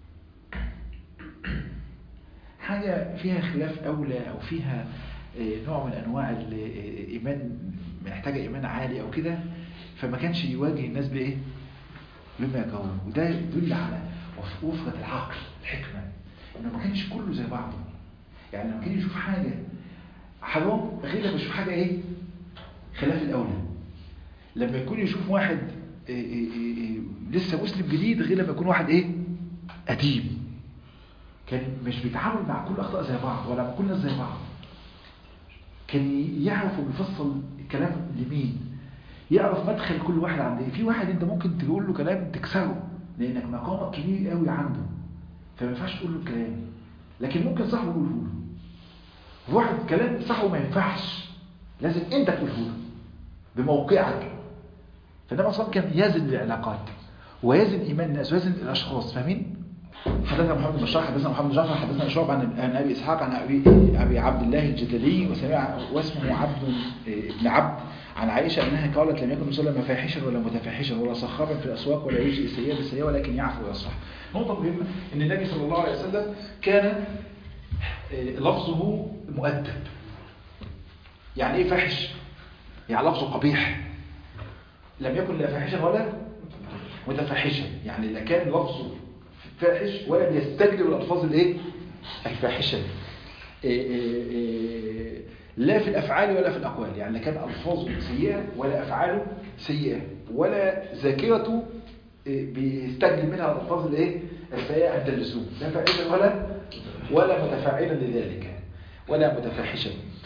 S1: حاجة فيها خلاف أولى أو فيها نوع من أنواع الإيمان محتاجة إيمان عالي أو كده فما كانش يواجه الناس بإيه؟ بما يكرهون وده يدل على وفرة العقل الحكمة إنه ما كانش كله زي بعضه يعني لما كان يشوف حاجة حرام غير لما يشوف حاجة إيه؟ خلاف الأولى لما يكون يشوف واحد إيه إيه إيه لسه مسلم جديد غير لما يكون واحد إيه؟ قديم كان مش بيتعامل مع كل اخطاء زي بعض ولا مع كل الناس زي بعض كان يعرف وبيفصل الكلام لمين يعرف مدخل كل واحد عند ايه في واحد انت ممكن تقول له كلام تكسره لانك مقامك كبير قوي عنده فما ينفعش تقول له الكلام لكن ممكن صاحبه يقوله له في واحد كلام صاحبه ما ينفعش لازم انت تقوله له بموقعك فالنبي صلى الله عليه وسلم كان يزن العلاقات ويزن ايمان الناس ويزن الاشخاص فاهمين حدثنا محمد بن بشار حدثنا محمد بن جعفر حدثنا شعب عن عن ابي اسحاق عن ابي ابي عبد الله الجدلي وسمع واسمه عبد بن عبد عن عائشه انها قالت لم يكن رسول الله فاحشا ولا متفحشا ولا صخابا في الاسواق ولا يجزي السيئه بالسيئه ولكن يعفو ويصفح. نقطه مهمه ان النبي صلى الله عليه وسلم كان لفظه مؤدب. يعني ايه فاحش؟ يعني لفظه قبيح. لم يكن لا فاحشا ولا متفحشا، يعني لا كان لفظه فاحش ولا بيستجلب الألفاظ الايه الفاحشة إيه إيه إيه لا في الأفعال ولا في الأقوال يعني لا كان ألفاظه سيئة ولا أفعاله سيئة ولا ذاكرته بيستجلب منها الألفاظ الايه السيئة عند اللزوم لا فاحشا ولا ولا متفاعلا لذلك ولا متفاحشا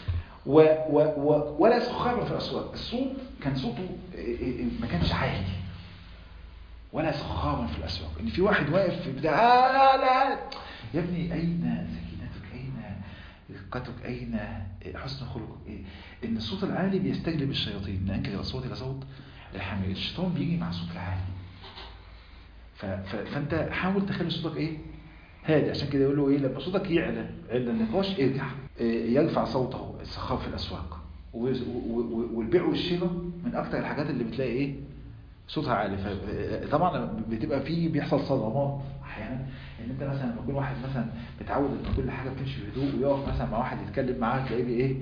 S1: و و و ولا سخابا في الأصوات الصوت كان صوته إيه إيه ما كانش عالي ولا سخابا في الأسواق إن في واحد واقف في بتاع آه لا يا ابني أين سكينتك أين رقتك أين حسن خلقك إيه؟ إن الصوت العالي بيستجلب الشياطين إن أنكر الأصوات إلى صوت الحمير الشيطان بيجي مع الصوت العالي ف... ف... فأنت حاول تخلي صوتك إيه هادي عشان كده يقول له إيه لما صوتك يعلى عند النقاش ارجع إيه يرفع صوته السخاف في الأسواق و... و... و... والبيع والشراء من أكتر الحاجات اللي بتلاقي إيه صوتها عالي فطبعا بتبقى فيه بيحصل صدمات احيانا ان انت مثلا لما يكون واحد مثلا متعود ان كل حاجه بتمشي بهدوء ويقف مثلا مع واحد يتكلم معاه تلاقيه ايه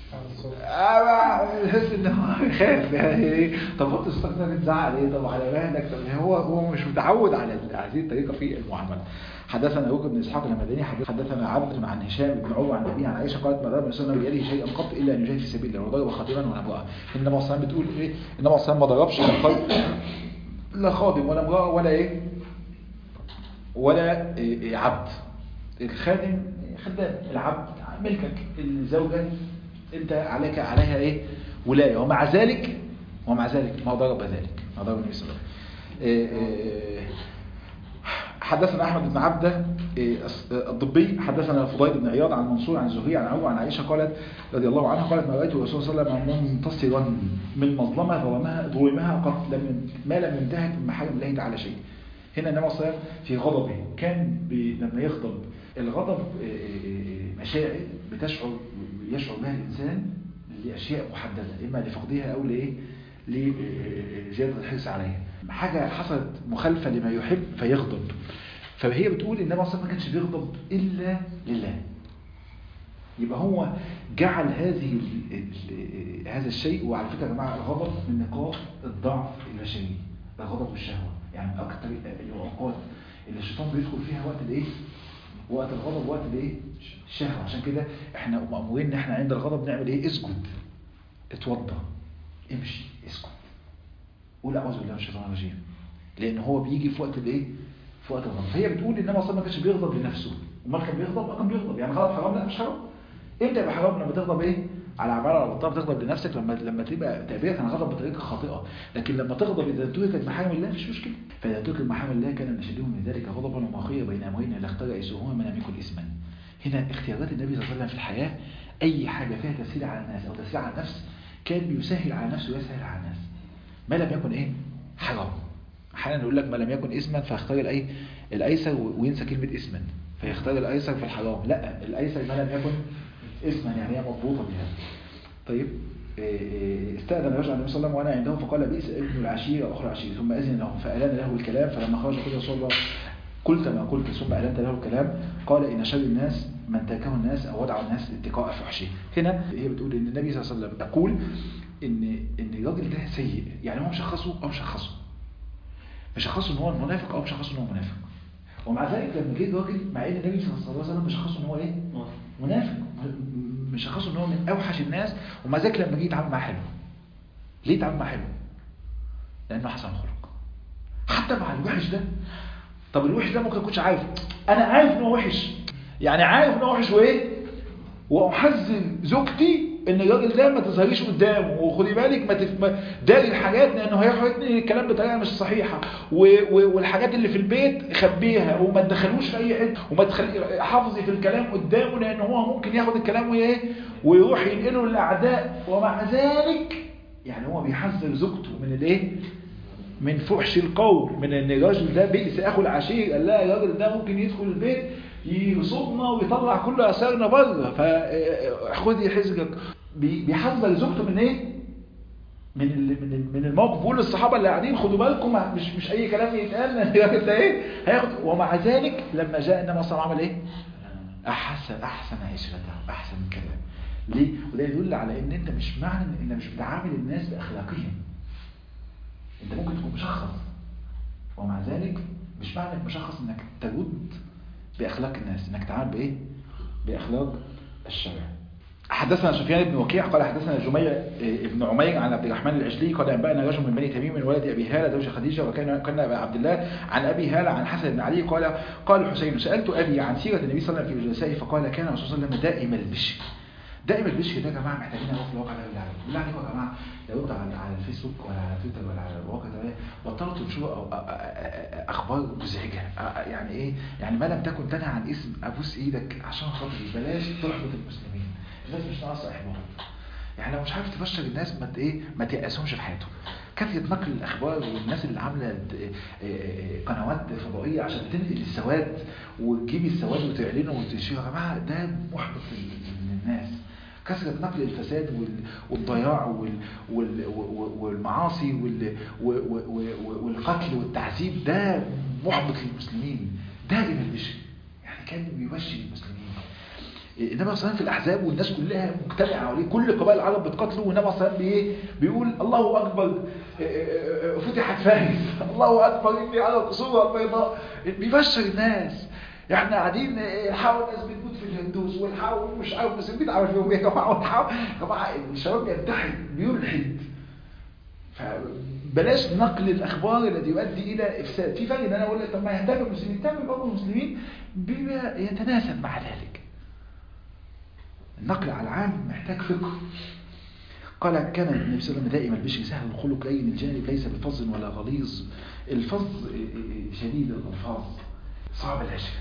S1: اه تحس ان هو خايف يعني ايه طب حط صوتك ده بتزعل ايه طب على مهلك طب هو هو مش متعود على هذه الطريقه في المعامله حدثنا ابو بن اسحاق المدني حدثنا عبد عن هشام بن عروه عن ابي عن عائشه قالت ما رأى النبي صلى الله عليه وسلم شيئا قط الا ان يجاهد في سبيل الله وضرب خادما ونبوءه انما صلى بتقول ايه انما صلى ما ضربش لا خادم ولا امراه ولا ايه ولا إيه عبد الخادم خدام العبد ملكك الزوجه انت عليك عليها ايه ولايه ومع ذلك ومع ذلك ما ضرب ذلك ما ضرب النبي صلى الله عليه وسلم حدثنا احمد بن عبده الضبي حدثنا الفضيل بن عياض عن منصور عن زهري عن عروه عن عائشه قالت رضي الله عنها قالت ما رايت الرسول صلى الله عليه وسلم منتصرا من مظلمه ظلمها ظلمها قط لم ما لم ينتهك من محارم الله تعالى شيء هنا النبي صلى الله عليه وسلم في غضبه كان لما يغضب الغضب مشاعر بتشعر يشعر بها الانسان لاشياء محدده اما لفقدها او لايه لزياده الحرص عليها حاجه حصلت مخالفه لما يحب فيغضب فهي بتقول ان النبي صلى الله عليه وسلم ما كانش بيغضب الا لله يبقى هو جعل هذه هذا الشيء وعلى فكره يا جماعه الغضب من نقاط الضعف البشري الغضب والشهوه يعني اكتر الاوقات اللي الشيطان بيدخل فيها وقت الايه وقت الغضب وقت الايه الشهوه عشان كده احنا مأمورين ان احنا عند الغضب نعمل ايه اسجد اتوضى امشي اسكت قول اعوذ بالله من الشيطان الرجيم لان هو بيجي في وقت الايه في وقت الغضب فهي بتقول ان النبي ما كانش بيغضب لنفسه امال كان بيغضب كان بيغضب يعني غضب حرام لا مش حرام امتى يبقى حرام لما تغضب ايه على عباره على بطال تغضب لنفسك لما لما تبقى تعبيرك عن غضب بطريقه خاطئه لكن لما تغضب اذا انتهكت محارم الله مش مشكله فاذا انتهكت محارم الله كان نشدهم من ذلك غضبا ومخيا بين امرين لا اختار ايسهما من لم يكن اسما هنا اختيارات النبي صلى الله عليه وسلم في الحياه اي حاجه فيها تسهيل على الناس او تسهيل على النفس كان بيسهل على نفسه ويسهل على الناس ما لم يكن ايه حرام احيانا يقول لك ما لم يكن اسما فيختار الايه الايسر وينسى كلمه اسما فيختار الايسر في الحرام لا الايسر ما لم يكن اسما يعني هي مضبوطه بها طيب استأذن رجل النبي صلى الله عليه وسلم وانا عندهم فقال بئس ابن العشيرة واخر العشيرة ثم اذن له فألان له الكلام فلما خرج قال رسول الله قلت ما قلت ثم ألنت له الكلام قال إن شر الناس من تركه الناس أو وضع الناس اتقاء فحشه هنا هي بتقول إن النبي صلى الله عليه وسلم يقول إن إن الراجل ده سيء يعني هو مشخصه أو مشخصه مشخصه إن هو منافق أو مشخصه إن هو منافق ومع ذلك لما جه الراجل مع إن النبي صلى الله عليه وسلم مشخصه إن هو إيه منافق مشخصه إن هو من أوحش الناس ومع ذلك لما جه يتعامل معاه حلو ليه يتعامل معاه حلو؟ لأنه حسن الخلق حتى مع الوحش ده طب الوحش ده ممكن يكونش عارف انا عارف ان هو وحش يعني عارف ان هو وحش وايه واحذر زوجتي ان الراجل ده ما تظهريش قدامه وخدي بالك ما تف... داري الحاجات لانه هيحرجني الكلام بطريقه مش صحيحه و... و... والحاجات اللي في البيت خبيها وما تدخلوش في اي حته وما تخلي حافظي في الكلام قدامه لان هو ممكن ياخد الكلام وايه ويروح ينقله للاعداء ومع ذلك يعني هو بيحذر زوجته من الايه من فحش القول من ان الراجل ده بئس اخو العشير قال لا الراجل ده ممكن يدخل البيت يصوبنا ويطلع كل اثارنا بره فخدي حذرك بيحذر زوجته من ايه من من من الموقف بيقول للصحابه اللي قاعدين خدوا بالكم مش مش اي كلام يتقال الراجل ده ايه هياخد ومع ذلك لما جاء النبي صلى الله عليه وسلم عمل ايه احسن احسن عشرته احسن كلام ليه وده يدل على ان انت مش معنى ان انت مش بتعامل الناس باخلاقهم انت ممكن تكون مشخص ومع ذلك مش معنى انك مشخص انك ترد باخلاق الناس انك تعامل بايه باخلاق الشرع حدثنا سفيان بن وكيع قال حدثنا جميع بن عمير عن عبد الرحمن العجلي قال انبانا رجل من بني تميم من ولد ابي هاله زوج خديجه وكان كان ابا عبد الله عن ابي هاله عن حسن بن علي قال قال الحسين سالت ابي عن سيره النبي صلى الله عليه وسلم في جلسائه فقال كان الرسول صلى الله عليه وسلم دائم البشر دائما البشر ده يا جماعه محتاجين نعرف الواقع ده بالله عليكم بالله عليكم يا جماعه لو انتوا على على الفيسبوك ولا على تويتر ولا على المواقع ده بطلوا تنشروا أو- أ- أ- أ- اخبار مزعجه أ- أ- يعني ايه يعني ما لم تكن تنهى عن اسم ابوس ايدك عشان خاطري بلاش تحبط المسلمين الناس مش ناقصه احباط يعني لو مش عارف تبشر الناس ما ت- ايه ما تيأسهمش في حياتهم كثرة نقل الاخبار والناس اللي عامله د- إيه إيه قنوات فضائيه عشان تنقل السواد وتجيب السواد وتعلنه وتشيره يا جماعه ده محبط لل- للناس كثرة نقل الفساد وال- والضياع وال- وال- و- والمعاصي وال- و- و- و- والقتل والتعذيب ده محبط للمسلمين دائما البشر يعني كان بيبشر المسلمين النبي صلى الله عليه وسلم في الاحزاب والناس كلها مجتمعه حواليه كل قبائل العرب بتقاتله والنبي صلى الله عليه وسلم بإيه؟ بيقول الله اكبر فتحت فارس الله اكبر اني على القصور البيضاء بيبشر الناس احنا قاعدين الحقوا الناس بتموت في الهندوس والحقوا مش عارف بس البيت عارف يوم ايه يا جماعه والحقوا يا جماعه الشباب بينتحر بيلحد فبلاش نقل الاخبار الذي يؤدي الى افساد في فرق ان انا اقول لك طب ما يهتم المسلمين يهتم برضه المسلمين بما يتناسب مع ذلك النقل على العام محتاج فقه قال كان النبي صلى الله عليه وسلم دائما البشر سهل الخلق لين الجانب ليس بفظ ولا غليظ الفظ شديد الالفاظ صعب العشره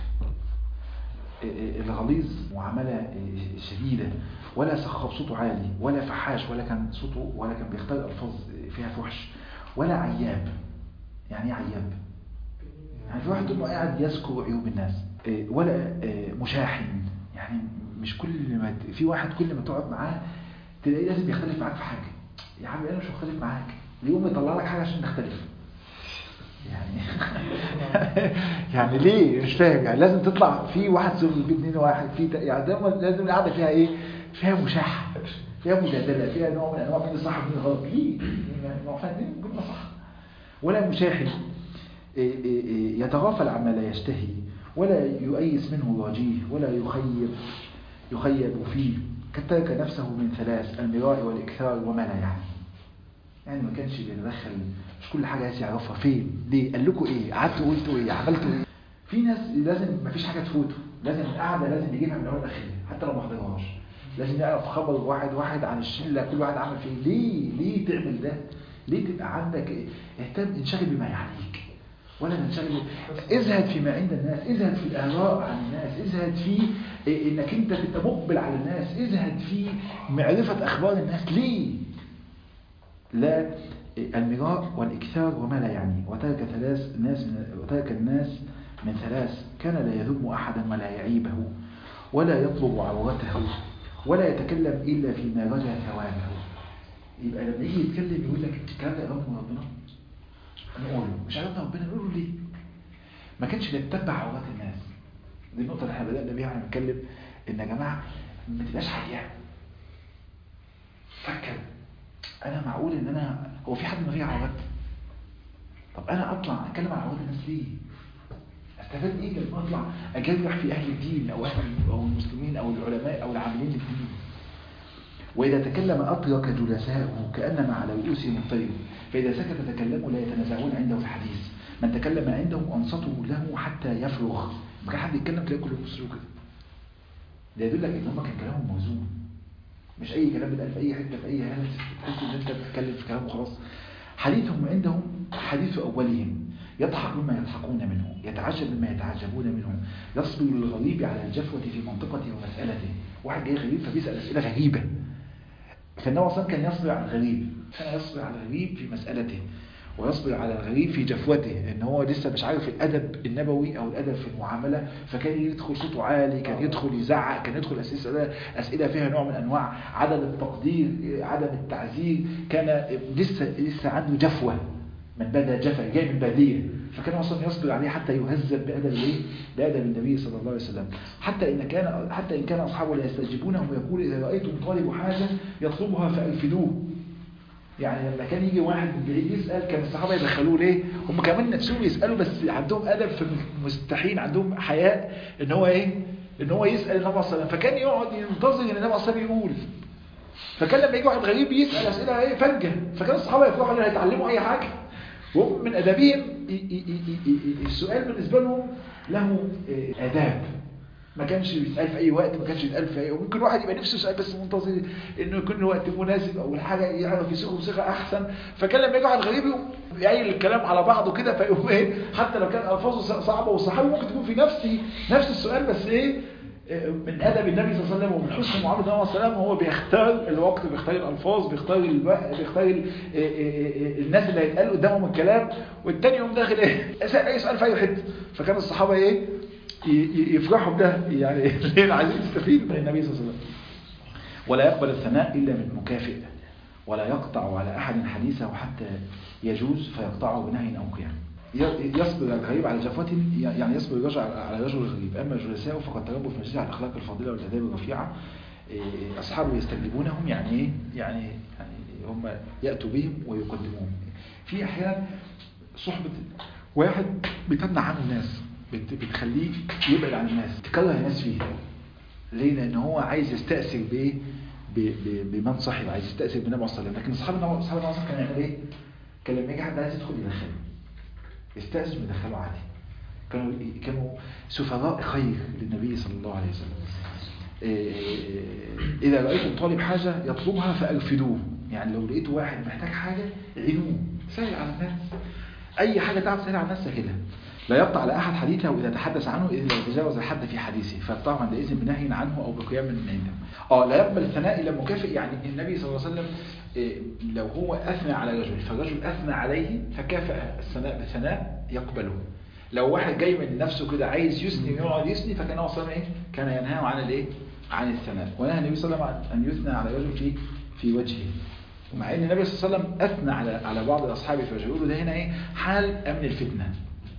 S1: الغليظ معاملة شديدة ولا سخب صوته عالي ولا فحاش ولا كان صوته ولا كان بيختار ألفاظ فيها فحش ولا عياب يعني ايه عياب يعني في واحد انه قاعد يذكر عيوب الناس ولا مشاحن يعني مش كل ما ت- في واحد كل ما تقعد معاه تلاقيه لازم يختلف معاك في حاجة يا عم انا مش مختلف معاك يقوم يطلع لك حاجة عشان نختلف يعني يعني ليه مش فاهم يعني لازم تطلع في واحد صفر في اتنين واحد في ت- يعني ده لازم القعده فيها ايه فيها مشاحه فيها مجادله فيها نوع من انواع مين الصح ومين الغلط ليه ما هو فاهمين كلنا صح ولا مشاحن إيه إيه إيه يتغافل عما لا يشتهي ولا يؤيس منه راجيه ولا يخيب يخيب فيه قد ترك نفسه من ثلاث المراء والإكثار وما لا يعني يعني ما كانش بيتدخل مش كل حاجة عايز يعرفها فين ليه قال لكم ايه قعدتوا قلتوا ايه عملتوا ايه في ناس لازم ما فيش حاجة تفوته لازم القعدة لازم يجيبها من الاول لاخر حتى لو ما حضرهاش لازم يعرف خبر واحد واحد عن الشلة كل واحد عمل فيه ليه ليه تعمل ده ليه تبقى عندك إيه؟ اهتم انشغل بما يعنيك ولا تنشغل ازهد فيما عند الناس ازهد في الآراء عن الناس ازهد في إيه انك انت تبقى مقبل على الناس ازهد في معرفة اخبار الناس ليه لا المراء والإكثار وما لا يعني وترك ثلاث ناس من وترك الناس من ثلاث كان لا يذم أحدا ولا يعيبه ولا يطلب عورته ولا يتكلم إلا فيما رجى ثوابه يبقى لما يجي يتكلم يقول لك الكلام ده يرضي ربنا نقول له مش عرفنا ربنا نقول له ليه ما كانش بيتبع عورات الناس دي النقطة اللي احنا بدأنا بيها واحنا بنتكلم ان يا جماعة ما تبقاش حقيقة فكر انا معقول ان انا هو في حد من غير عورات طب انا اطلع اتكلم عن عورات الناس ليه استفاد ايه لما اطلع اجرح في اهل الدين او اهل او المسلمين او العلماء او العاملين للدين واذا تكلم اترك جلساءه كانما على رؤوسهم الطير فاذا سكت تكلموا لا يتنازعون عنده في الحديث من تكلم عنده انصتوا له حتى يفرغ ما كان حد يتكلم تلاقي كله يبصوا كده ده يدل لك ان هم كان كلامهم موزون مش اي كلام بيتقال في اي حته في اي هلس تحس ان انت بتتكلم في كلام وخلاص حديثهم عندهم حديث اولهم يضحك مما يضحكون منه يتعجب مما يتعجبون منه يصبر للغريب على الجفوة في منطقته ومسألته واحد جاي غريب فبيسأل أسئلة غريبة فالنبي صلى كان يصبر على الغريب كان يصبر على الغريب في مسألته ويصبر على الغريب في جفوته ان هو لسه مش عارف الادب النبوي او الادب في المعامله فكان يدخل صوته عالي كان يدخل يزعق كان يدخل اسئله اسئله فيها نوع من انواع عدم التقدير عدم التعزير كان لسه لسه عنده جفوه من بدا جفا جاي من باديه فكان اصلا يصبر عليه حتى يهذب بادب الايه بادب النبي صلى الله عليه وسلم حتى ان كان حتى ان كان اصحابه لا يستجيبونه ويقول اذا رايتم طالب حاجه يطلبها فارفدوه يعني لما كان يجي واحد من بعيد يسأل كان الصحابة يدخلوه ليه هم كمان نفسهم يسألوا بس عندهم أدب في مستحيل عندهم حياء ان هو ايه ان هو يسأل النبي صلى الله عليه وسلم فكان يقعد ينتظر ان النبي صلى الله عليه وسلم يقول فكان لما يجي واحد غريب يسأل أسئلة ايه فجة فكان الصحابة يفرحوا ان هيتعلموا اي حاجة وهم من أدبهم السؤال بالنسبة لهم له آداب ما كانش بيتقال في اي وقت ما كانش بيتقال في اي وممكن واحد يبقى نفسه يسال بس منتظر انه يكون الوقت مناسب او الحاجه يعرف يسوقه بصيغه احسن فكان لما يجي واحد غريب يقوم يقيل الكلام على بعضه كده فيقوم ايه حتى لو كان الفاظه صعبه والصحابي ممكن تكون في نفس نفس السؤال بس ايه من ادب النبي صلى الله عليه وسلم ومن حسن معامله النبي صلى الله عليه وسلم هو بيختار الوقت بيختار الالفاظ بيختار الوقت بيختار ال- الناس اللي هيتقال قدامهم الكلام والتاني يوم داخل ايه يسال اي سؤال في اي حته فكان الصحابه ايه ي- ي- يفرحوا بده يعني ليه عايزين يستفيدوا من النبي صلى الله عليه وسلم ولا يقبل الثناء الا من مكافئ ولا يقطع على احد حديثه حتى يجوز فيقطعه بنهي او قيام ي- يصبر الغريب على جفوة يعني يصبر الرجل على رجل الغريب أما جلساءه فقد تربوا في المسجد على الأخلاق الفاضلة والآداب الرفيعة إيه، أصحابه يستجلبونهم يعني إيه؟ يعني يعني هم يأتوا بهم ويقدموهم في أحيانا صحبة واحد بتمنع عنه الناس بت- بتخليه يبعد عن الناس تكره الناس فيه ليه؟ لأن هو عايز يستأثر بإيه؟ ب- ب- بمن صاحب عايز يستأثر بالنبي صلى الله عليه وسلم لكن أصحاب النبي أصحاب النبي صلى الله عليه وسلم كان يعمل إيه؟ كان لما يجي حد عايز يدخل يدخله يستأذن ويدخله عادي كانوا كانوا سفراء خير للنبي صلى الله عليه وسلم إيه، إذا رأيتم طالب حاجة يطلبها فأرفدوه يعني لو لقيتوا واحد محتاج حاجة عينوه سهل على الناس أي حاجة تعرف تسهل على الناس سهلها لا يقطع على أحد حديثه وإذا تحدث عنه إذا تجاوز الحد في حديثه فيقطعه عندئذ بنهي عنه أو بقيام من عنده اه لا يقبل الثناء إلا مكافئ يعني النبي صلى الله عليه وسلم إيه، لو هو أثنى على رجل فالرجل أثنى عليه فكافأ الثناء بثناء يقبله لو واحد جاي من نفسه كده عايز يثني ويقعد يثني فكان هو صلى الله عليه وسلم ايه كان ينهى عن الايه عن الثناء ونهى النبي صلى الله عليه وسلم عن ان يثنى على رجل في في وجهه ومع ان النبي صلى الله عليه وسلم اثنى على على بعض اصحابه في وجهه يقولوا ده هنا ايه حال امن الفتنه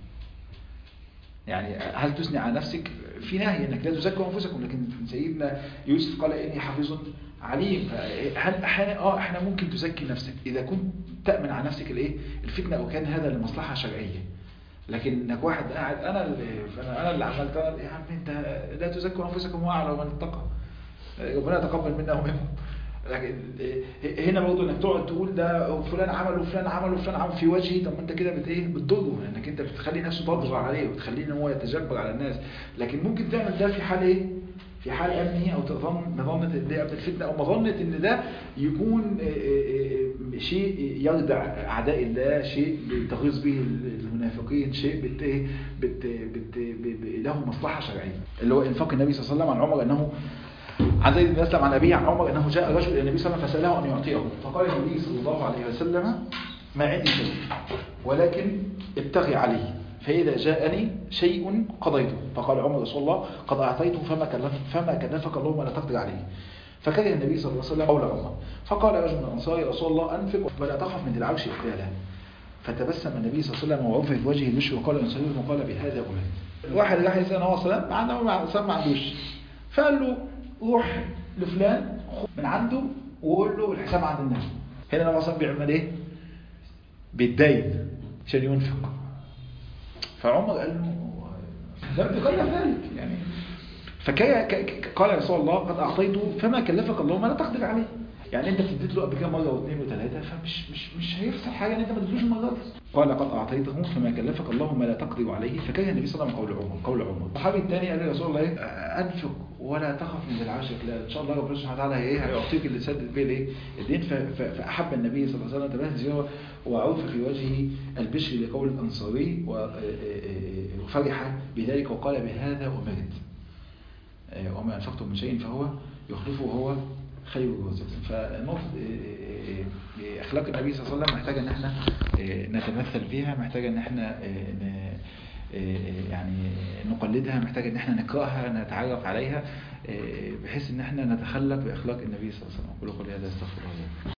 S1: يعني هل تثني على نفسك في نهي انك لا تزكوا انفسكم لكن سيدنا يوسف قال اني حفيظ عليم هل احيانا اه احنا ممكن تزكي نفسك اذا كنت تامن على نفسك الايه الفتنه او كان هذا لمصلحه شرعيه لكن انك واحد قاعد انا اللي انا انا اللي عملت انا يا عم انت لا تزكوا انفسكم واعلم من اتقى ربنا يتقبل منا ومنهم لكن هنا برضه انك تقعد تقول ده فلان عمل وفلان عمل وفلان عمل في وجهي طب ما انت كده بت ايه بتضره لانك انت بتخلي نفسه تضغط عليه وتخليه ان هو يتجبر على الناس لكن ممكن تعمل ده في حال ايه في حال امني او تظن مظنه ان ده قبل الفتنه او مظنه ان ده يكون آه، آه، آه، شيء يردع اعداء الله شيء بتغيظ به المنافقين شيء بت إيه؟ بت بت ب- ب- له مصلحه شرعيه اللي هو انفاق النبي صلى الله عليه وسلم عن عمر انه عن زيد بن اسلم عن ابيه عن عمر انه جاء رجل الى النبي صلى الله عليه وسلم فساله ان يعطيه فقال النبي صلى الله عليه وسلم ما عندي شيء ولكن ابتغي عليه فإذا جاءني شيء قضيته فقال عمر رسول الله قد أعطيته فما كلف فما كلفك الله ما لا تقدر عليه فكره النبي صلى الله عليه وسلم قول عمر فقال رجل من الأنصار يا رسول الله أنفق ولا تخف من العرش إقلالا فتبسم النبي صلى الله عليه وسلم وعرف في وجهه البشر وقال إن صليب وقال بهذا أمرت واحد راح يسأل النبي صلى الله عليه وسلم عنده ما ما عندوش فقال له روح لفلان خد من عنده وقول له الحساب عند النبي هنا النبي صلى الله عليه وسلم بيعمل ايه؟ بيتداين عشان ينفق فعمر قال له لم تكلف ذلك يعني فكي ك- ك- قال يا رسول الله قد اعطيته فما كلفك الله ما لا تقدر عليه يعني انت بتديت له قبل كده مره واثنين وثلاثه فمش مش مش هيخسر حاجه ان انت ما تديتوش المره دي قال قد اعطيته فما كلفك الله ما لا تقدر عليه فكره النبي صلى الله عليه وسلم قول عمر قول عمر الصحابي الثاني قال يا رسول الله ايه انفق ولا تخف من العرش لا ان شاء الله ربنا سبحانه وتعالى ايه هيعطيك اللي سدد بيه الايه الدين ف- ف- فاحب النبي صلى الله عليه وسلم تبهز وعرف في وجهه البشر لقول الانصاري و- وفرح بذلك وقال بهذا امرت آه، وما أنفقتم من شيء فهو يخلفه وهو خير الرازقين فالنقطة آه، آه، آه، أخلاق النبي صلى الله عليه وسلم محتاجة إن احنا آه، نتمثل فيها محتاجة إن احنا آه، ن- آه، يعني نقلدها محتاجة إن احنا نقرأها نتعرف عليها آه، بحيث إن احنا نتخلق بأخلاق النبي صلى الله عليه وسلم أقول قولي هذا استغفر الله لي.